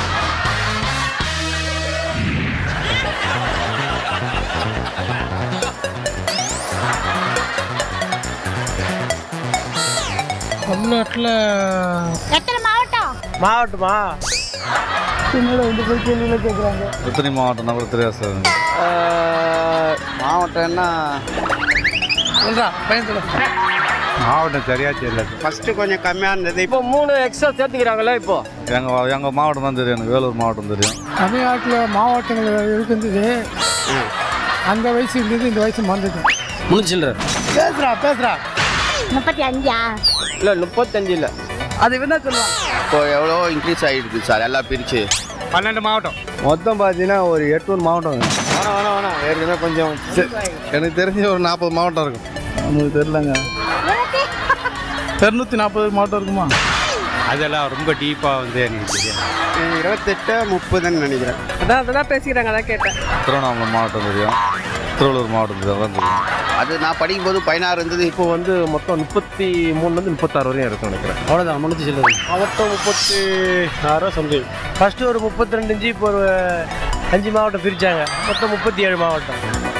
தமிழ்நாட்டில் எத்தனை மாவட்டம் மாவட்டமா என்னடா இந்த போய் கேள்வியில் கேட்குறாங்க எத்தனை மாவட்டம் நகர் தெரியாது சார் மாவட்டம்னா சொல்றா பையன் சொல்லு மாவட்டம் சரியா தெரியல ஃபர்ஸ்ட் கொஞ்சம் கம்மியாக இருந்தது இப்போ மூணு எக்ஸ்ட்ரா சேர்த்துக்கிறாங்களே இப்போ எங்கள் எங்கள் மாவட்டம் தான் தெரியும் எனக்கு வேலூர் மாவட்டம் தெரியும் தமிழ்நாட்டில் மாவட்டங்கள் இருக்கின்றது அந்த வயசு இருந்தது இந்த வயசு மறந்துது முடிச்சில்ற பேசுறா பேசுறா முப்பத்தி அஞ்சா இல்லை முப்பத்தஞ்சு இல்லை அது என்ன சொல்லுவாங்க இப்போ எவ்வளோ இன்க்ரீஸ் ஆகிடுது சார் எல்லாம் பிரித்து பன்னெண்டு மாவட்டம் மொத்தம் பார்த்தீங்கன்னா ஒரு எட்நூறு மாவட்டம் இருக்கு. வேணாம் வேணாம் வேணாம் ஏற்கனவே கொஞ்சம் எனக்கு தெரிஞ்ச ஒரு நாற்பது மாவட்டம் இருக்கும் நமக்கு தெரிலங்க இரநூத்தி நாற்பது மாவட்டம் இருக்குமா அதெல்லாம் ரொம்ப டீப்பாக வந்து எனக்கு தெரியும் இருபத்தெட்டு முப்பதுன்னு நினைக்கிறேன் அதான் அதெல்லாம் பேசிக்கிறாங்க அதான் கேட்டேன் திருவண்ணாமலை மாவட்டம் தெரியும் திருவள்ளூர் மாவட்டம் தெரியும் அதான் தெரியும் அது நான் படிக்கும்போது பதினாறு இருந்தது இப்போ இப்போ வந்து மொத்தம் முப்பத்தி மூணுலேருந்து முப்பத்தாறு வரையும் இருக்கும் நினைக்கிறேன் அவ்வளோதான் முடிஞ்சு சொல்லுது மாவட்டம் முப்பத்தி ஆறோ சம்திங் ஃபர்ஸ்ட் ஒரு முப்பத்தி ரெண்டு இஞ்சி இப்போ ஒரு அஞ்சு மாவட்டம் பிரிச்சாங்க மொத்தம் முப்பத்தி ஏழு மாவட்டம்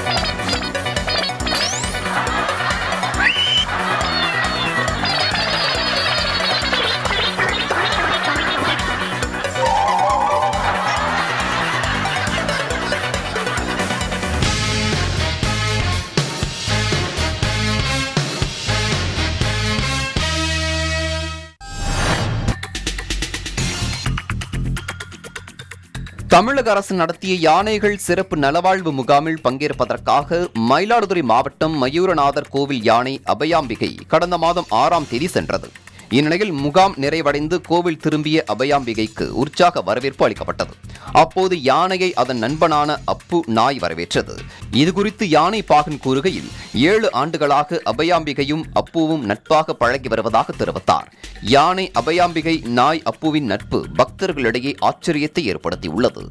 தமிழக அரசு நடத்திய யானைகள் சிறப்பு நலவாழ்வு முகாமில் பங்கேற்பதற்காக மயிலாடுதுறை மாவட்டம் மயூரநாதர் கோவில் யானை அபயாம்பிகை கடந்த மாதம் ஆறாம் தேதி சென்றது இந்நிலையில் முகாம் நிறைவடைந்து கோவில் திரும்பிய அபயாம்பிகைக்கு உற்சாக வரவேற்பு அளிக்கப்பட்டது அப்போது யானையை அதன் நண்பனான அப்பு நாய் வரவேற்றது இதுகுறித்து யானை பாகன் கூறுகையில் ஏழு ஆண்டுகளாக அபயாம்பிகையும் அப்புவும் நட்பாக பழகி வருவதாக தெரிவித்தார் யானை அபயாம்பிகை நாய் அப்புவின் நட்பு பக்தர்களிடையே ஆச்சரியத்தை ஏற்படுத்தியுள்ளது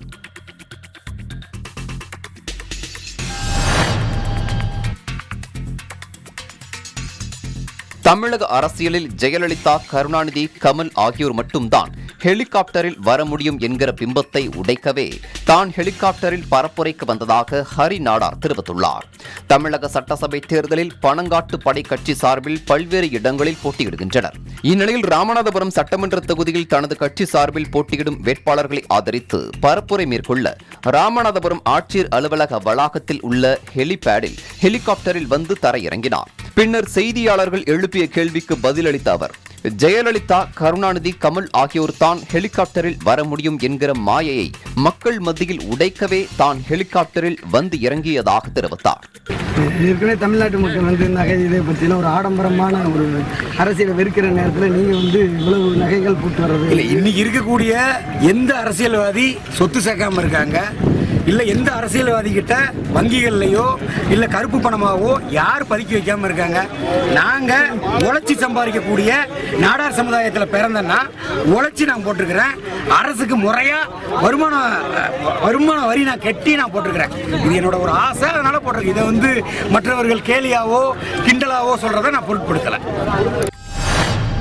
தமிழக அரசியலில் ஜெயலலிதா கருணாநிதி கமல் ஆகியோர் மட்டும்தான் ஹெலிகாப்டரில் வர முடியும் என்கிற பிம்பத்தை உடைக்கவே தான் ஹெலிகாப்டரில் பரப்புரைக்கு வந்ததாக ஹரி நாடார் தெரிவித்துள்ளார் தமிழக சட்டசபை தேர்தலில் பணங்காட்டு படை கட்சி சார்பில் பல்வேறு இடங்களில் போட்டியிடுகின்றனர் இந்நிலையில் ராமநாதபுரம் சட்டமன்ற தொகுதியில் தனது கட்சி சார்பில் போட்டியிடும் வேட்பாளர்களை ஆதரித்து பரப்புரை மேற்கொள்ள ராமநாதபுரம் ஆட்சியர் அலுவலக வளாகத்தில் உள்ள ஹெலிபேடில் ஹெலிகாப்டரில் வந்து தரையிறங்கினார் பின்னர் செய்தியாளர்கள் எழுப்பிய கேள்விக்கு பதிலளித்த அவர் ஜெயலலிதா கருணாநிதி கமல் ஆகியோர் தான் ஹெலிகாப்டரில் வர முடியும் என்கிற மாயையை மக்கள் மத்தியில் உடைக்கவே தான் ஹெலிகாப்டரில் வந்து இறங்கியதாக தெரிவித்தார் ஏற்கனவே தமிழ்நாட்டு மக்கள் வந்து நகை இதை பற்றிலாம் ஒரு ஆடம்பரமான ஒரு அரசியலை வெறுக்கிற நேரத்தில் நீங்கள் வந்து இவ்வளவு நகைகள் போட்டு வர்றது இல்லை இன்னைக்கு இருக்கக்கூடிய எந்த அரசியல்வாதி சொத்து சேர்க்காம இருக்காங்க இல்லை எந்த அரசியல்வாதி கிட்ட வங்கிகள்லையோ இல்லை கருப்பு பணமாவோ யார் பதுக்கி வைக்காம இருக்காங்க நாங்கள் உழைச்சி சம்பாதிக்கக்கூடிய நாடார் சமுதாயத்தில் பிறந்தேன்னா உழைச்சி நான் போட்டிருக்கிறேன் அரசுக்கு முறையாக வருமான வருமான வரி நான் கட்டி நான் போட்டிருக்கிறேன் இது என்னோட ஒரு ஆசை அதனால போட்டிருக்கேன் இதை வந்து மற்றவர்கள் கேலியாவோ கிண்டலாவோ சொல்றதை நான் பொருட்படுத்தலை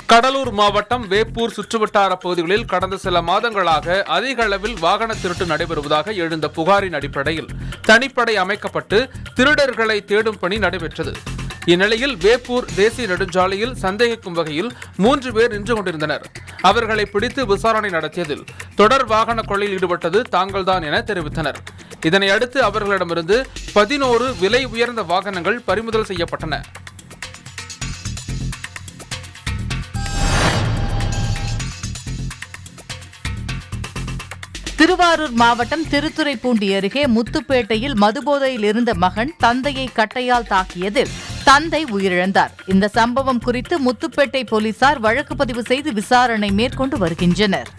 கடலூர் மாவட்டம் வேப்பூர் சுற்றுவட்டார பகுதிகளில் கடந்த சில மாதங்களாக அதிக அளவில் வாகன திருட்டு நடைபெறுவதாக எழுந்த புகாரின் அடிப்படையில் தனிப்படை அமைக்கப்பட்டு திருடர்களை தேடும் பணி நடைபெற்றது இந்நிலையில் வேப்பூர் தேசிய நெடுஞ்சாலையில் சந்தேகிக்கும் வகையில் மூன்று பேர் நின்று கொண்டிருந்தனர் அவர்களை பிடித்து விசாரணை நடத்தியதில் தொடர் வாகன கொள்ளையில் ஈடுபட்டது தாங்கள்தான் என தெரிவித்தனர் இதனை அடுத்து அவர்களிடமிருந்து பதினோரு விலை உயர்ந்த வாகனங்கள் பறிமுதல் செய்யப்பட்டன திருவாரூர் மாவட்டம் திருத்துறைப்பூண்டி அருகே முத்துப்பேட்டையில் மதுபோதையில் இருந்த மகன் தந்தையை கட்டையால் தாக்கியதில் தந்தை உயிரிழந்தார் இந்த சம்பவம் குறித்து முத்துப்பேட்டை போலீசார் வழக்கு பதிவு செய்து விசாரணை மேற்கொண்டு வருகின்றனர்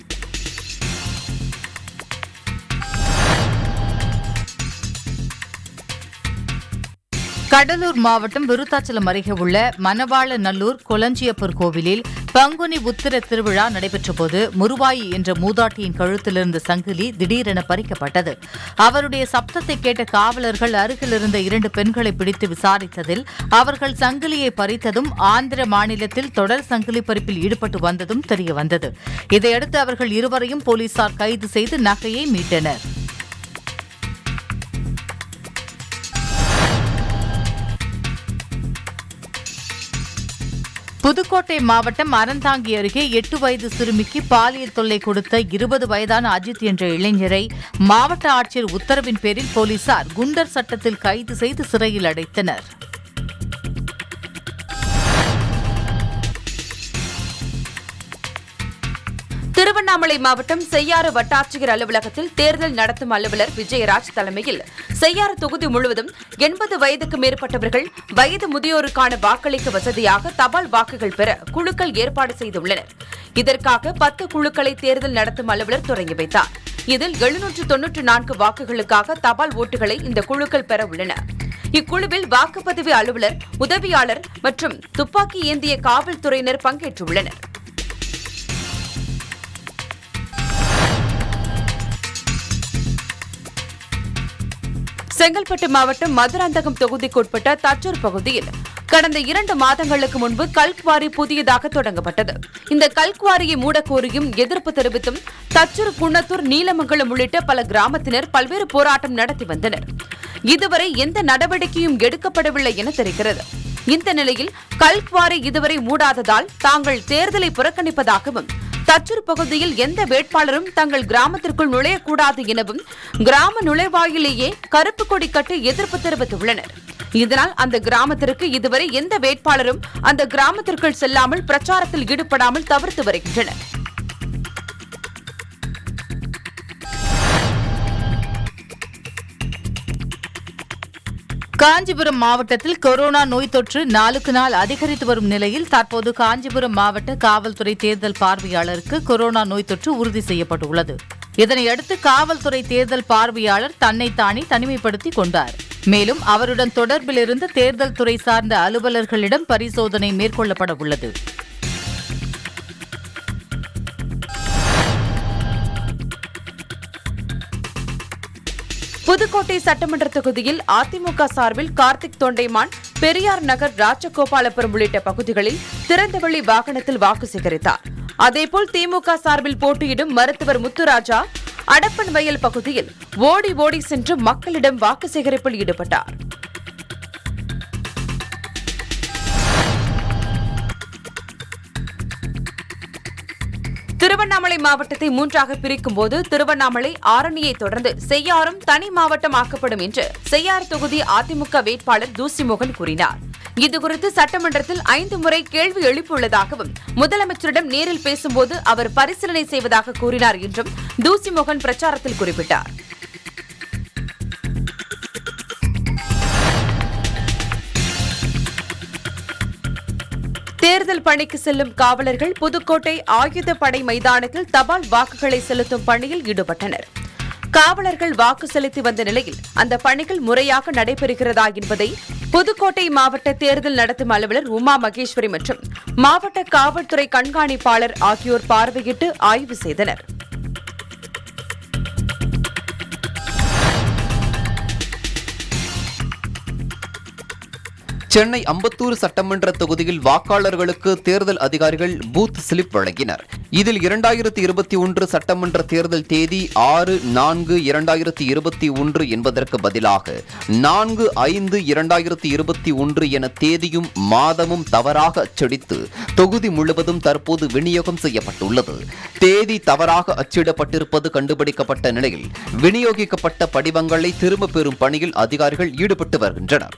கடலூர் மாவட்டம் விருத்தாச்சலம் அருகே உள்ள மணவாள நல்லூர் கொலஞ்சியப்பர் கோவிலில் பங்குனி உத்திர திருவிழா நடைபெற்றபோது முருவாயி என்ற மூதாட்டியின் கழுத்திலிருந்த சங்கிலி திடீரென பறிக்கப்பட்டது அவருடைய சப்தத்தை கேட்ட காவலர்கள் அருகில் இருந்த இரண்டு பெண்களை பிடித்து விசாரித்ததில் அவர்கள் சங்கிலியை பறித்ததும் ஆந்திர மாநிலத்தில் தொடர் சங்கிலி பறிப்பில் ஈடுபட்டு வந்ததும் தெரியவந்தது இதையடுத்து அவர்கள் இருவரையும் போலீசார் கைது செய்து நகையை மீட்டனர் புதுக்கோட்டை மாவட்டம் அறந்தாங்கி அருகே எட்டு வயது சிறுமிக்கு பாலியல் தொல்லை கொடுத்த இருபது வயதான அஜித் என்ற இளைஞரை மாவட்ட ஆட்சியர் உத்தரவின் பேரில் போலீசார் குண்டர் சட்டத்தில் கைது செய்து சிறையில் அடைத்தனர் திருவண்ணாமலை மாவட்டம் செய்யாறு வட்டாட்சியர் அலுவலகத்தில் தேர்தல் நடத்தும் அலுவலர் விஜயராஜ் தலைமையில் செய்யாறு தொகுதி முழுவதும் எண்பது வயதுக்கு மேற்பட்டவர்கள் வயது முதியோருக்கான வாக்களிக்க வசதியாக தபால் வாக்குகள் பெற குழுக்கள் ஏற்பாடு செய்துள்ளனர் இதற்காக பத்து குழுக்களை தேர்தல் நடத்தும் அலுவலர் தொடங்கி வைத்தார் இதில் எழுநூற்று தொன்னூற்று நான்கு வாக்குகளுக்காக தபால் ஓட்டுகளை இந்த குழுக்கள் பெற உள்ளன இக்குழுவில் வாக்குப்பதிவு அலுவலர் உதவியாளர் மற்றும் துப்பாக்கி ஏந்திய காவல்துறையினர் பங்கேற்றுள்ளனர் செங்கல்பட்டு மாவட்டம் மதுராந்தகம் தொகுதிக்குட்பட்ட தச்சூர் பகுதியில் கடந்த இரண்டு மாதங்களுக்கு முன்பு கல்குவாரி புதியதாக தொடங்கப்பட்டது இந்த கல்குவாரியை மூடக்கோரியும் எதிர்ப்பு தெரிவித்தும் தச்சூர் குன்னத்தூர் நீலமங்கலம் உள்ளிட்ட பல கிராமத்தினர் பல்வேறு போராட்டம் நடத்தி வந்தனர் இதுவரை எந்த நடவடிக்கையும் எடுக்கப்படவில்லை என தெரிகிறது இந்த நிலையில் கல்குவாரி இதுவரை மூடாததால் தாங்கள் தேர்தலை புறக்கணிப்பதாகவும் தச்சூர் பகுதியில் எந்த வேட்பாளரும் தங்கள் கிராமத்திற்குள் நுழையக்கூடாது எனவும் கிராம நுழைவாயிலேயே கருப்பு கொடி கட்டி எதிர்ப்பு தெரிவித்துள்ளனர் இதனால் அந்த கிராமத்திற்கு இதுவரை எந்த வேட்பாளரும் அந்த கிராமத்திற்குள் செல்லாமல் பிரச்சாரத்தில் ஈடுபடாமல் தவிர்த்து வருகின்றனர் காஞ்சிபுரம் மாவட்டத்தில் கொரோனா நோய் தொற்று நாளுக்கு நாள் அதிகரித்து வரும் நிலையில் தற்போது காஞ்சிபுரம் மாவட்ட காவல்துறை தேர்தல் பார்வையாளருக்கு கொரோனா நோய் தொற்று உறுதி செய்யப்பட்டுள்ளது இதனையடுத்து காவல்துறை தேர்தல் பார்வையாளர் தன்னைத்தானே தனிமைப்படுத்திக் கொண்டார் மேலும் அவருடன் தொடர்பில் இருந்த தேர்தல் துறை சார்ந்த அலுவலர்களிடம் பரிசோதனை மேற்கொள்ளப்பட உள்ளது புதுக்கோட்டை சட்டமன்ற தொகுதியில் அதிமுக சார்பில் கார்த்திக் தொண்டைமான் பெரியார் நகர் ராஜகோபாலபுரம் உள்ளிட்ட பகுதிகளில் திறந்தவெளி வாகனத்தில் வாக்கு சேகரித்தார் அதேபோல் திமுக சார்பில் போட்டியிடும் மருத்துவர் முத்துராஜா அடப்பன் வயல் பகுதியில் ஓடி ஓடி சென்று மக்களிடம் வாக்கு சேகரிப்பில் ஈடுபட்டார் திருவண்ணாமலை மாவட்டத்தை மூன்றாக பிரிக்கும் போது திருவண்ணாமலை ஆரணியை தொடர்ந்து செய்யாறும் தனி மாவட்டம் ஆக்கப்படும் என்று செய்யாறு தொகுதி அதிமுக வேட்பாளர் தூசிமோகன் கூறினார் இதுகுறித்து சட்டமன்றத்தில் ஐந்து முறை கேள்வி எழுப்பியுள்ளதாகவும் முதலமைச்சரிடம் நேரில் பேசும்போது அவர் பரிசீலனை செய்வதாக கூறினார் என்றும் தூசிமோகன் பிரச்சாரத்தில் குறிப்பிட்டார் தேர்தல் பணிக்கு செல்லும் காவலர்கள் புதுக்கோட்டை ஆயுத படை மைதானத்தில் தபால் வாக்குகளை செலுத்தும் பணியில் ஈடுபட்டனர் காவலர்கள் வாக்கு செலுத்தி வந்த நிலையில் அந்த பணிகள் முறையாக நடைபெறுகிறதா என்பதை புதுக்கோட்டை மாவட்ட தேர்தல் நடத்தும் அலுவலர் உமா மகேஸ்வரி மற்றும் மாவட்ட காவல்துறை கண்காணிப்பாளர் ஆகியோர் பார்வையிட்டு ஆய்வு செய்தனர் சென்னை அம்பத்தூர் சட்டமன்ற தொகுதியில் வாக்காளர்களுக்கு தேர்தல் அதிகாரிகள் பூத் ஸ்லிப் வழங்கினர் இதில் இரண்டாயிரத்தி இருபத்தி ஒன்று சட்டமன்ற தேர்தல் தேதி ஆறு நான்கு இரண்டாயிரத்தி இருபத்தி ஒன்று என்பதற்கு பதிலாக நான்கு ஐந்து இரண்டாயிரத்தி இருபத்தி ஒன்று என தேதியும் மாதமும் தவறாக அச்சடித்து தொகுதி முழுவதும் தற்போது விநியோகம் செய்யப்பட்டுள்ளது தேதி தவறாக அச்சிடப்பட்டிருப்பது கண்டுபிடிக்கப்பட்ட நிலையில் விநியோகிக்கப்பட்ட படிவங்களை திரும்பப் பெறும் பணியில் அதிகாரிகள் ஈடுபட்டு வருகின்றனர்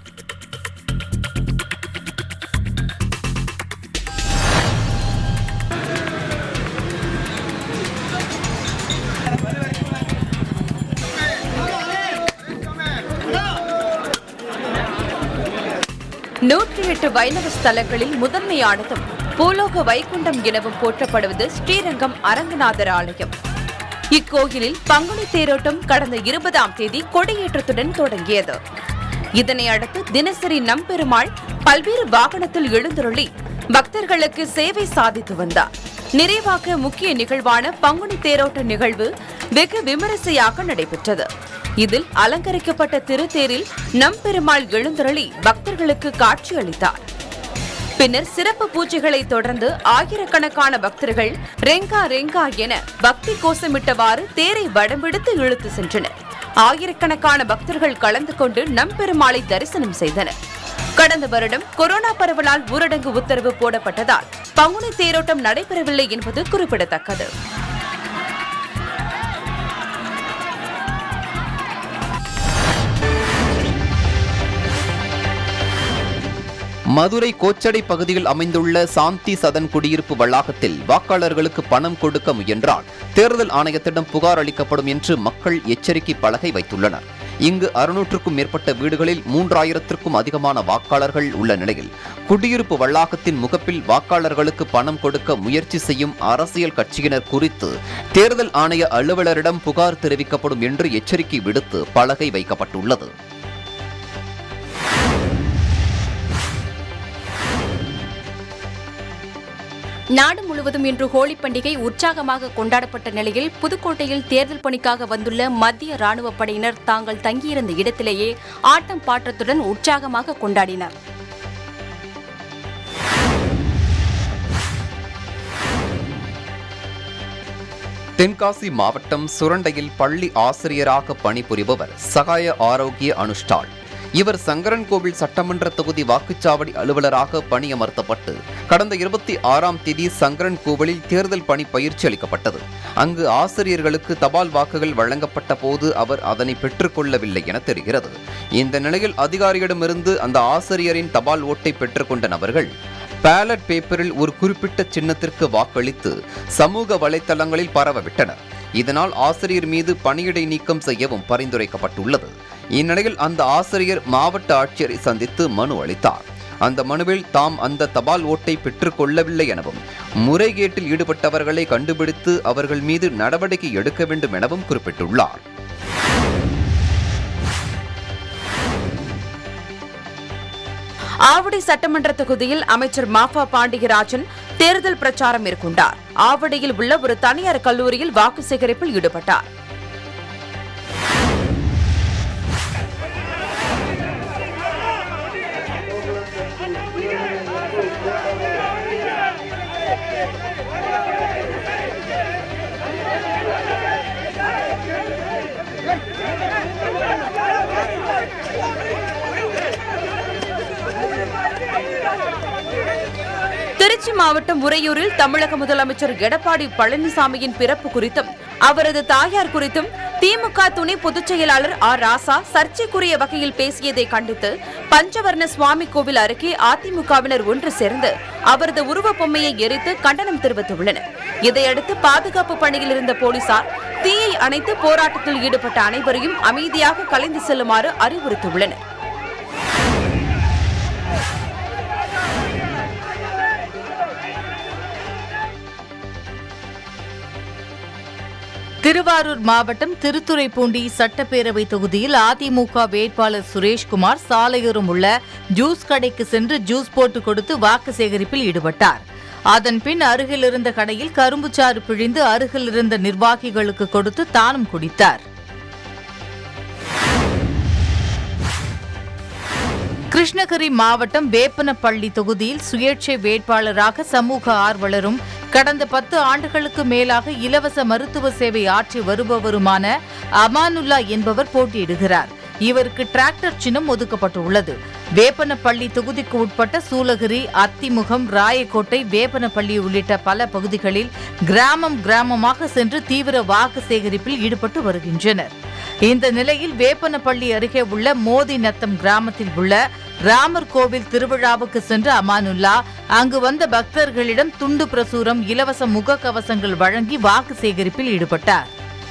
நூற்றி எட்டு வைணவ ஸ்தலங்களில் முதன்மையானதும் பூலோக வைகுண்டம் எனவும் போற்றப்படுவது ஸ்ரீரங்கம் அரங்கநாதர் ஆலயம் இக்கோயிலில் பங்குனி தேரோட்டம் கடந்த இருபதாம் தேதி கொடியேற்றத்துடன் தொடங்கியது இதனை அடுத்து தினசரி நம்பெருமாள் பல்வேறு வாகனத்தில் எழுந்தருளி பக்தர்களுக்கு சேவை சாதித்து வந்தார் நிறைவாக முக்கிய நிகழ்வான பங்குனி தேரோட்ட நிகழ்வு வெகு விமரிசையாக நடைபெற்றது இதில் அலங்கரிக்கப்பட்ட திருத்தேரில் நம்பெருமாள் எழுந்தருளி பக்தர்களுக்கு காட்சியளித்தார் பின்னர் சிறப்பு பூஜைகளை தொடர்ந்து ஆயிரக்கணக்கான பக்தர்கள் ரெங்கா ரெங்கா என பக்தி கோஷமிட்டவாறு தேரை வடம்பிடித்து இழுத்து சென்றனர் ஆயிரக்கணக்கான பக்தர்கள் கலந்து கொண்டு நம்பெருமாளை தரிசனம் செய்தனர் கடந்த வருடம் கொரோனா பரவலால் ஊரடங்கு உத்தரவு போடப்பட்டதால் பங்குனி தேரோட்டம் நடைபெறவில்லை என்பது குறிப்பிடத்தக்கது மதுரை கோச்சடை பகுதியில் அமைந்துள்ள சாந்தி சதன் குடியிருப்பு வளாகத்தில் வாக்காளர்களுக்கு பணம் கொடுக்க முயன்றால் தேர்தல் ஆணையத்திடம் புகார் அளிக்கப்படும் என்று மக்கள் எச்சரிக்கை பலகை வைத்துள்ளனர் இங்கு அறுநூற்றுக்கும் மேற்பட்ட வீடுகளில் மூன்றாயிரத்திற்கும் அதிகமான வாக்காளர்கள் உள்ள நிலையில் குடியிருப்பு வளாகத்தின் முகப்பில் வாக்காளர்களுக்கு பணம் கொடுக்க முயற்சி செய்யும் அரசியல் கட்சியினர் குறித்து தேர்தல் ஆணைய அலுவலரிடம் புகார் தெரிவிக்கப்படும் என்று எச்சரிக்கை விடுத்து பலகை வைக்கப்பட்டுள்ளது நாடு முழுவதும் இன்று ஹோலி பண்டிகை உற்சாகமாக கொண்டாடப்பட்ட நிலையில் புதுக்கோட்டையில் தேர்தல் பணிக்காக வந்துள்ள மத்திய ராணுவ படையினர் தாங்கள் தங்கியிருந்த இடத்திலேயே ஆட்டம் பாட்டத்துடன் உற்சாகமாக கொண்டாடினர் தென்காசி மாவட்டம் சுரண்டையில் பள்ளி ஆசிரியராக பணிபுரிபவர் சகாய ஆரோக்கிய அனுஷ்டாள் இவர் சங்கரன்கோவில் சட்டமன்ற தொகுதி வாக்குச்சாவடி அலுவலராக பணியமர்த்தப்பட்டு கடந்த இருபத்தி ஆறாம் தேதி சங்கரன் கோவிலில் தேர்தல் பணி பயிற்சி அளிக்கப்பட்டது அங்கு ஆசிரியர்களுக்கு தபால் வாக்குகள் வழங்கப்பட்ட போது அவர் அதனை பெற்றுக்கொள்ளவில்லை என தெரிகிறது இந்த நிலையில் அதிகாரியிடமிருந்து அந்த ஆசிரியரின் தபால் ஓட்டை பெற்றுக்கொண்ட நபர்கள் பேலட் பேப்பரில் ஒரு குறிப்பிட்ட சின்னத்திற்கு வாக்களித்து சமூக வலைத்தளங்களில் பரவவிட்டனர் இதனால் ஆசிரியர் மீது பணியிடை நீக்கம் செய்யவும் பரிந்துரைக்கப்பட்டுள்ளது இந்நிலையில் அந்த ஆசிரியர் மாவட்ட ஆட்சியரை சந்தித்து மனு அளித்தார் அந்த மனுவில் தாம் அந்த தபால் ஓட்டை பெற்றுக் கொள்ளவில்லை எனவும் முறைகேட்டில் ஈடுபட்டவர்களை கண்டுபிடித்து அவர்கள் மீது நடவடிக்கை எடுக்க வேண்டும் எனவும் குறிப்பிட்டுள்ளார் ஆவடி சட்டமன்ற தொகுதியில் அமைச்சர் மாஃபா பாண்டியராஜன் தேர்தல் பிரச்சாரம் மேற்கொண்டார் ஆவடியில் உள்ள ஒரு தனியார் கல்லூரியில் வாக்கு சேகரிப்பில் ஈடுபட்டார் திருச்சி மாவட்டம் உறையூரில் தமிழக முதலமைச்சர் எடப்பாடி பழனிசாமியின் பிறப்பு குறித்தும் அவரது தாயார் குறித்தும் திமுக துணை பொதுச் செயலாளர் ஆர் ராசா சர்ச்சைக்குரிய வகையில் பேசியதை கண்டித்து பஞ்சவர்ண சுவாமி கோவில் அருகே அதிமுகவினர் ஒன்று சேர்ந்து அவரது உருவப் பொம்மையை எரித்து கண்டனம் தெரிவித்துள்ளனர் இதையடுத்து பாதுகாப்பு பணியில் இருந்த போலீசார் தீயை அணைத்து போராட்டத்தில் ஈடுபட்ட அனைவரையும் அமைதியாக கலைந்து செல்லுமாறு அறிவுறுத்தியுள்ளனர் திருவாரூர் மாவட்டம் திருத்துறைப்பூண்டி சட்டப்பேரவை தொகுதியில் அதிமுக வேட்பாளர் சுரேஷ்குமார் சாலையோரம் உள்ள ஜூஸ் கடைக்கு சென்று ஜூஸ் போட்டு கொடுத்து வாக்கு சேகரிப்பில் ஈடுபட்டார் அதன் பின் அருகில் இருந்த கடையில் கரும்புச்சாறு பிழிந்து அருகில் இருந்த நிர்வாகிகளுக்கு கொடுத்து தானும் குடித்தார் கிருஷ்ணகிரி மாவட்டம் வேப்பனப்பள்ளி தொகுதியில் சுயேட்சை வேட்பாளராக சமூக ஆர்வலரும் கடந்த பத்து ஆண்டுகளுக்கு மேலாக இலவச மருத்துவ சேவை ஆற்றி வருபவருமான அமானுல்லா என்பவர் போட்டியிடுகிறார் இவருக்கு டிராக்டர் சின்னம் ஒதுக்கப்பட்டுள்ளது வேப்பனப்பள்ளி தொகுதிக்கு உட்பட்ட சூலகிரி அத்திமுகம் ராயக்கோட்டை வேப்பனப்பள்ளி உள்ளிட்ட பல பகுதிகளில் கிராமம் கிராமமாக சென்று தீவிர வாக்கு சேகரிப்பில் ஈடுபட்டு வருகின்றனர் இந்த நிலையில் வேப்பனப்பள்ளி அருகே உள்ள மோதி நத்தம் கிராமத்தில் உள்ள ராமர் கோவில் திருவிழாவுக்கு சென்ற அமானுல்லா அங்கு வந்த பக்தர்களிடம் துண்டு பிரசுரம் இலவச முகக்கவசங்கள் வழங்கி வாக்கு சேகரிப்பில் ஈடுபட்டார்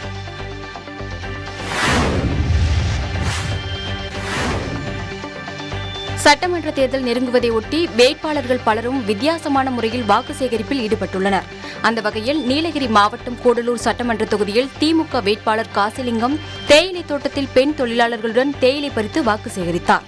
சட்டமன்ற தேர்தல் நெருங்குவதை ஒட்டி வேட்பாளர்கள் பலரும் வித்தியாசமான முறையில் வாக்கு சேகரிப்பில் ஈடுபட்டுள்ளனர் அந்த வகையில் நீலகிரி மாவட்டம் கூடலூர் சட்டமன்ற தொகுதியில் திமுக வேட்பாளர் காசிலிங்கம் தேயிலை தோட்டத்தில் பெண் தொழிலாளர்களுடன் தேயிலை பறித்து வாக்கு சேகரித்தார்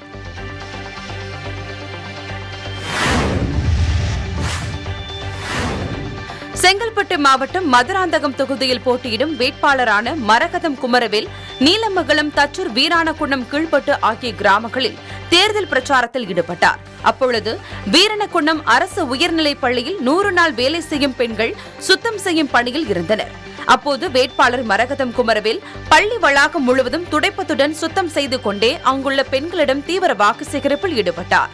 செங்கல்பட்டு மாவட்டம் மதுராந்தகம் தொகுதியில் போட்டியிடும் வேட்பாளரான மரகதம் குமரவேல் நீலமங்கலம் தச்சூர் வீராணகுன்னம் கீழ்பட்டு ஆகிய கிராமங்களில் தேர்தல் பிரச்சாரத்தில் ஈடுபட்டார் அப்பொழுது வீரணகுன்னம் அரசு உயர்நிலைப் பள்ளியில் நூறு நாள் வேலை செய்யும் பெண்கள் சுத்தம் செய்யும் பணியில் இருந்தனர் அப்போது வேட்பாளர் மரகதம் குமரவேல் பள்ளி வளாகம் முழுவதும் துடைப்பத்துடன் சுத்தம் செய்து கொண்டே அங்குள்ள பெண்களிடம் தீவிர வாக்கு சேகரிப்பில் ஈடுபட்டார்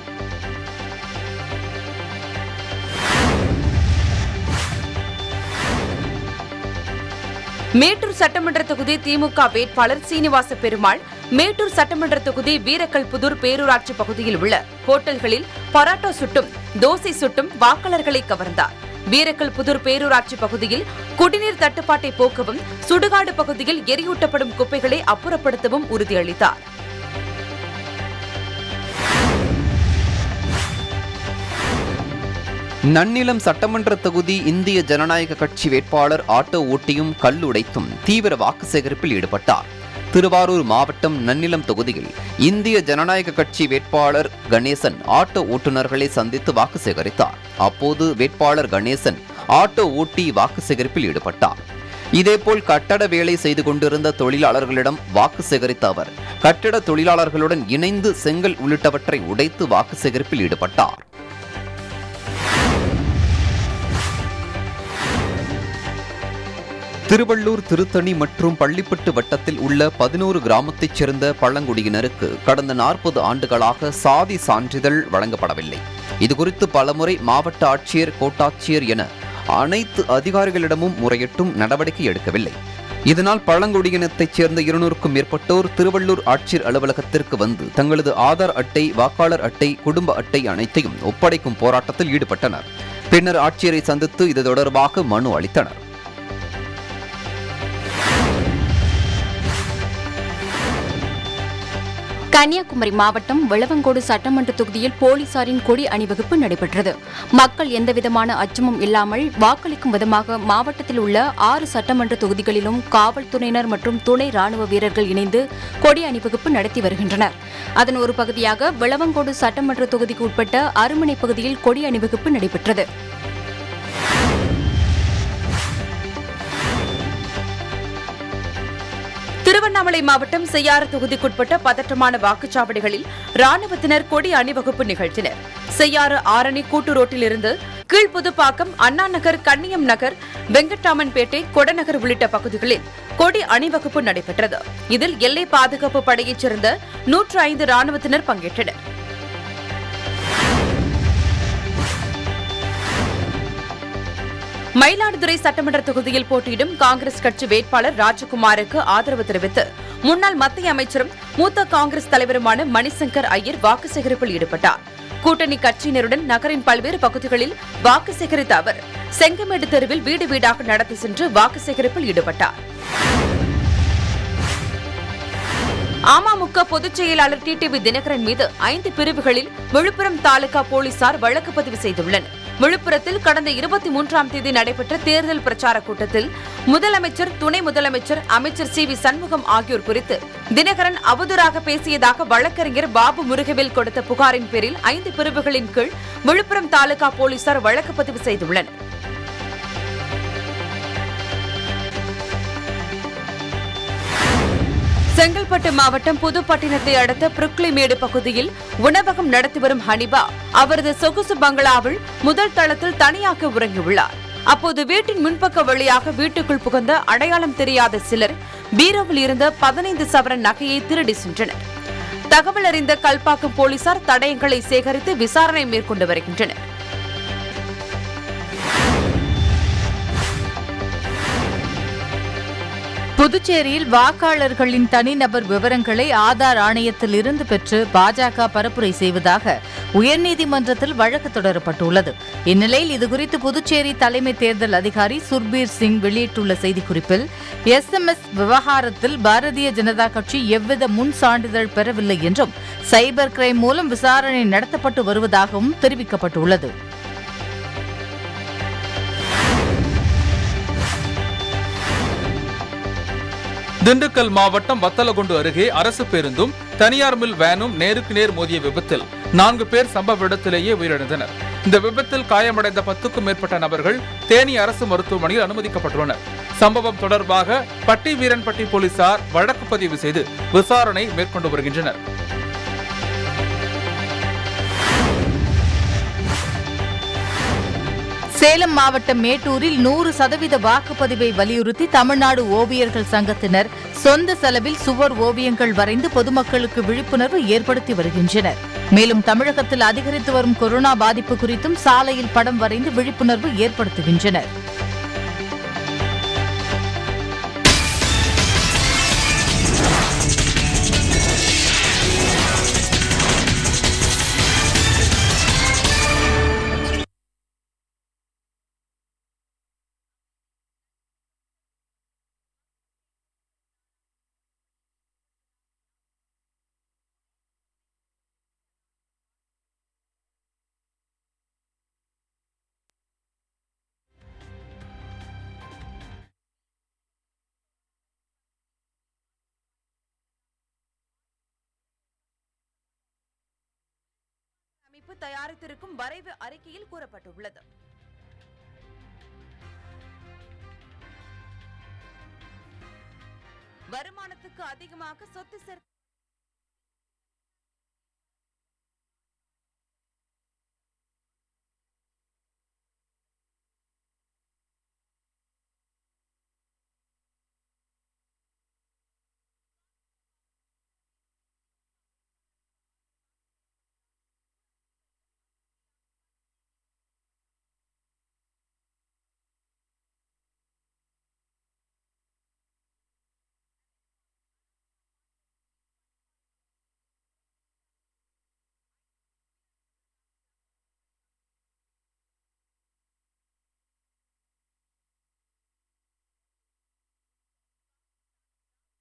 மேட்டூர் சட்டமன்ற தொகுதி திமுக வேட்பாளர் சீனிவாச பெருமாள் மேட்டூர் சட்டமன்ற தொகுதி வீரக்கல்புதூர் பேரூராட்சி பகுதியில் உள்ள ஹோட்டல்களில் பரோட்டா சுட்டும் தோசை சுட்டும் வாக்காளர்களை கவர்ந்தார் வீரக்கல் புதூர் பேரூராட்சி பகுதியில் குடிநீர் தட்டுப்பாட்டை போக்கவும் சுடுகாடு பகுதியில் எரியூட்டப்படும் குப்பைகளை அப்புறப்படுத்தவும் உறுதியளித்தார் நன்னிலம் சட்டமன்ற தொகுதி இந்திய ஜனநாயக கட்சி வேட்பாளர் ஆட்டோ ஓட்டியும் கல்லுடைத்தும் தீவிர வாக்கு சேகரிப்பில் ஈடுபட்டார் திருவாரூர் மாவட்டம் நன்னிலம் தொகுதியில் இந்திய ஜனநாயக கட்சி வேட்பாளர் கணேசன் ஆட்டோ ஓட்டுநர்களை சந்தித்து வாக்கு சேகரித்தார் அப்போது வேட்பாளர் கணேசன் ஆட்டோ ஓட்டி வாக்கு சேகரிப்பில் ஈடுபட்டார் இதேபோல் கட்டட வேலை செய்து கொண்டிருந்த தொழிலாளர்களிடம் வாக்கு சேகரித்த அவர் கட்டட தொழிலாளர்களுடன் இணைந்து செங்கல் உள்ளிட்டவற்றை உடைத்து வாக்கு சேகரிப்பில் ஈடுபட்டார் திருவள்ளூர் திருத்தணி மற்றும் பள்ளிப்பட்டு வட்டத்தில் உள்ள பதினோரு கிராமத்தைச் சேர்ந்த பழங்குடியினருக்கு கடந்த நாற்பது ஆண்டுகளாக சாதி சான்றிதழ் வழங்கப்படவில்லை இதுகுறித்து பலமுறை மாவட்ட ஆட்சியர் கோட்டாட்சியர் என அனைத்து அதிகாரிகளிடமும் முறையிட்டும் நடவடிக்கை எடுக்கவில்லை இதனால் பழங்குடியினத்தைச் சேர்ந்த இருநூறுக்கும் மேற்பட்டோர் திருவள்ளூர் ஆட்சியர் அலுவலகத்திற்கு வந்து தங்களது ஆதார் அட்டை வாக்காளர் அட்டை குடும்ப அட்டை அனைத்தையும் ஒப்படைக்கும் போராட்டத்தில் ஈடுபட்டனர் பின்னர் ஆட்சியரை சந்தித்து இது தொடர்பாக மனு அளித்தனர் கன்னியாகுமரி மாவட்டம் வெளவங்கோடு சட்டமன்ற தொகுதியில் போலீசாரின் கொடி அணிவகுப்பு நடைபெற்றது மக்கள் எந்தவிதமான அச்சமும் இல்லாமல் வாக்களிக்கும் விதமாக மாவட்டத்தில் உள்ள ஆறு சட்டமன்ற தொகுதிகளிலும் காவல்துறையினர் மற்றும் துணை ராணுவ வீரர்கள் இணைந்து கொடி அணிவகுப்பு நடத்தி வருகின்றனர் அதன் ஒரு பகுதியாக வெளவங்கோடு சட்டமன்ற தொகுதிக்கு உட்பட்ட அருமனை பகுதியில் கொடி அணிவகுப்பு நடைபெற்றது திருவண்ணாமலை மாவட்டம் செய்யாறு தொகுதிக்குட்பட்ட பதற்றமான வாக்குச்சாவடிகளில் ராணுவத்தினர் கொடி அணிவகுப்பு நிகழ்த்தினர் செய்யாறு ஆரணி கூட்டு ரோட்டிலிருந்து கீழ்புதுப்பாக்கம் அண்ணா நகர் கன்னியம் நகர் வெங்கட்டாமன்பேட்டை கொடநகர் உள்ளிட்ட பகுதிகளில் கொடி அணிவகுப்பு நடைபெற்றது இதில் எல்லை பாதுகாப்பு படையைச் சேர்ந்த நூற்று ஐந்து ராணுவத்தினர் பங்கேற்றனர் மயிலாடுதுறை சட்டமன்ற தொகுதியில் போட்டியிடும் காங்கிரஸ் கட்சி வேட்பாளர் ராஜகுமாருக்கு ஆதரவு தெரிவித்து முன்னாள் மத்திய அமைச்சரும் மூத்த காங்கிரஸ் தலைவருமான மணிசங்கர் ஐயர் வாக்கு சேகரிப்பில் ஈடுபட்டார் கூட்டணி கட்சியினருடன் நகரின் பல்வேறு பகுதிகளில் வாக்கு சேகரித்த அவர் செங்கமேடு தெருவில் வீடு வீடாக நடத்தி சென்று வாக்கு சேகரிப்பில் ஈடுபட்டார் அமமுக பொதுச் செயலாளர் டிடிவி தினகரன் மீது ஐந்து பிரிவுகளில் விழுப்புரம் தாலுகா போலீசார் வழக்கு பதிவு செய்துள்ளனர் விழுப்புரத்தில் கடந்த இருபத்தி மூன்றாம் தேதி நடைபெற்ற தேர்தல் பிரச்சார கூட்டத்தில் முதலமைச்சர் துணை முதலமைச்சர் அமைச்சர் சி வி சண்முகம் ஆகியோர் குறித்து தினகரன் அவதூறாக பேசியதாக வழக்கறிஞர் பாபு முருகவேல் கொடுத்த புகாரின் பேரில் ஐந்து பிரிவுகளின் கீழ் விழுப்புரம் தாலுகா போலீசார் வழக்கு பதிவு செய்துள்ளனர் செங்கல்பட்டு மாவட்டம் புதுப்பட்டினத்தை அடுத்த புருக்லிமேடு பகுதியில் உணவகம் நடத்தி வரும் ஹனிபா அவரது சொகுசு பங்களாவில் முதல் தளத்தில் தனியாக உறங்கியுள்ளார் அப்போது வீட்டின் முன்பக்க வழியாக வீட்டுக்குள் புகுந்த அடையாளம் தெரியாத சிலர் பீரோவில் இருந்த பதினைந்து சவரன் நகையை திருடி சென்றனர் தகவல் அறிந்த கல்பாக்கம் போலீசார் தடயங்களை சேகரித்து விசாரணை மேற்கொண்டு வருகின்றனர் புதுச்சேரியில் வாக்காளர்களின் தனிநபர் விவரங்களை ஆதார் ஆணையத்தில் இருந்து பெற்று பாஜக பரப்புரை செய்வதாக உயர்நீதிமன்றத்தில் வழக்கு தொடரப்பட்டுள்ளது இந்நிலையில் இதுகுறித்து புதுச்சேரி தலைமை தேர்தல் அதிகாரி சுர்பீர் சிங் வெளியிட்டுள்ள செய்திக்குறிப்பில் எஸ்எம்எஸ் விவகாரத்தில் பாரதிய ஜனதா கட்சி எவ்வித முன் சான்றிதழ் பெறவில்லை என்றும் சைபர் கிரைம் மூலம் விசாரணை நடத்தப்பட்டு வருவதாகவும் தெரிவிக்கப்பட்டுள்ளது திண்டுக்கல் மாவட்டம் வத்தலகுண்டு அருகே அரசு பேருந்தும் தனியார் மில் வேனும் நேருக்கு நேர் மோதிய விபத்தில் நான்கு பேர் சம்பவ இடத்திலேயே உயிரிழந்தனர் இந்த விபத்தில் காயமடைந்த பத்துக்கும் மேற்பட்ட நபர்கள் தேனி அரசு மருத்துவமனையில் அனுமதிக்கப்பட்டுள்ளனர் சம்பவம் தொடர்பாக பட்டி வீரன்பட்டி போலீசார் வழக்கு பதிவு செய்து விசாரணை மேற்கொண்டு வருகின்றனர் சேலம் மாவட்டம் மேட்டூரில் நூறு சதவீத வாக்குப்பதிவை வலியுறுத்தி தமிழ்நாடு ஓவியர்கள் சங்கத்தினர் சொந்த செலவில் சுவர் ஓவியங்கள் வரைந்து பொதுமக்களுக்கு விழிப்புணர்வு ஏற்படுத்தி வருகின்றனர் மேலும் தமிழகத்தில் அதிகரித்து வரும் கொரோனா பாதிப்பு குறித்தும் சாலையில் படம் வரைந்து விழிப்புணர்வு ஏற்படுத்துகின்றனர் அமைப்பு தயாரித்திருக்கும் வரைவு அறிக்கையில் கூறப்பட்டுள்ளது வருமானத்துக்கு அதிகமாக சொத்து சேர்க்க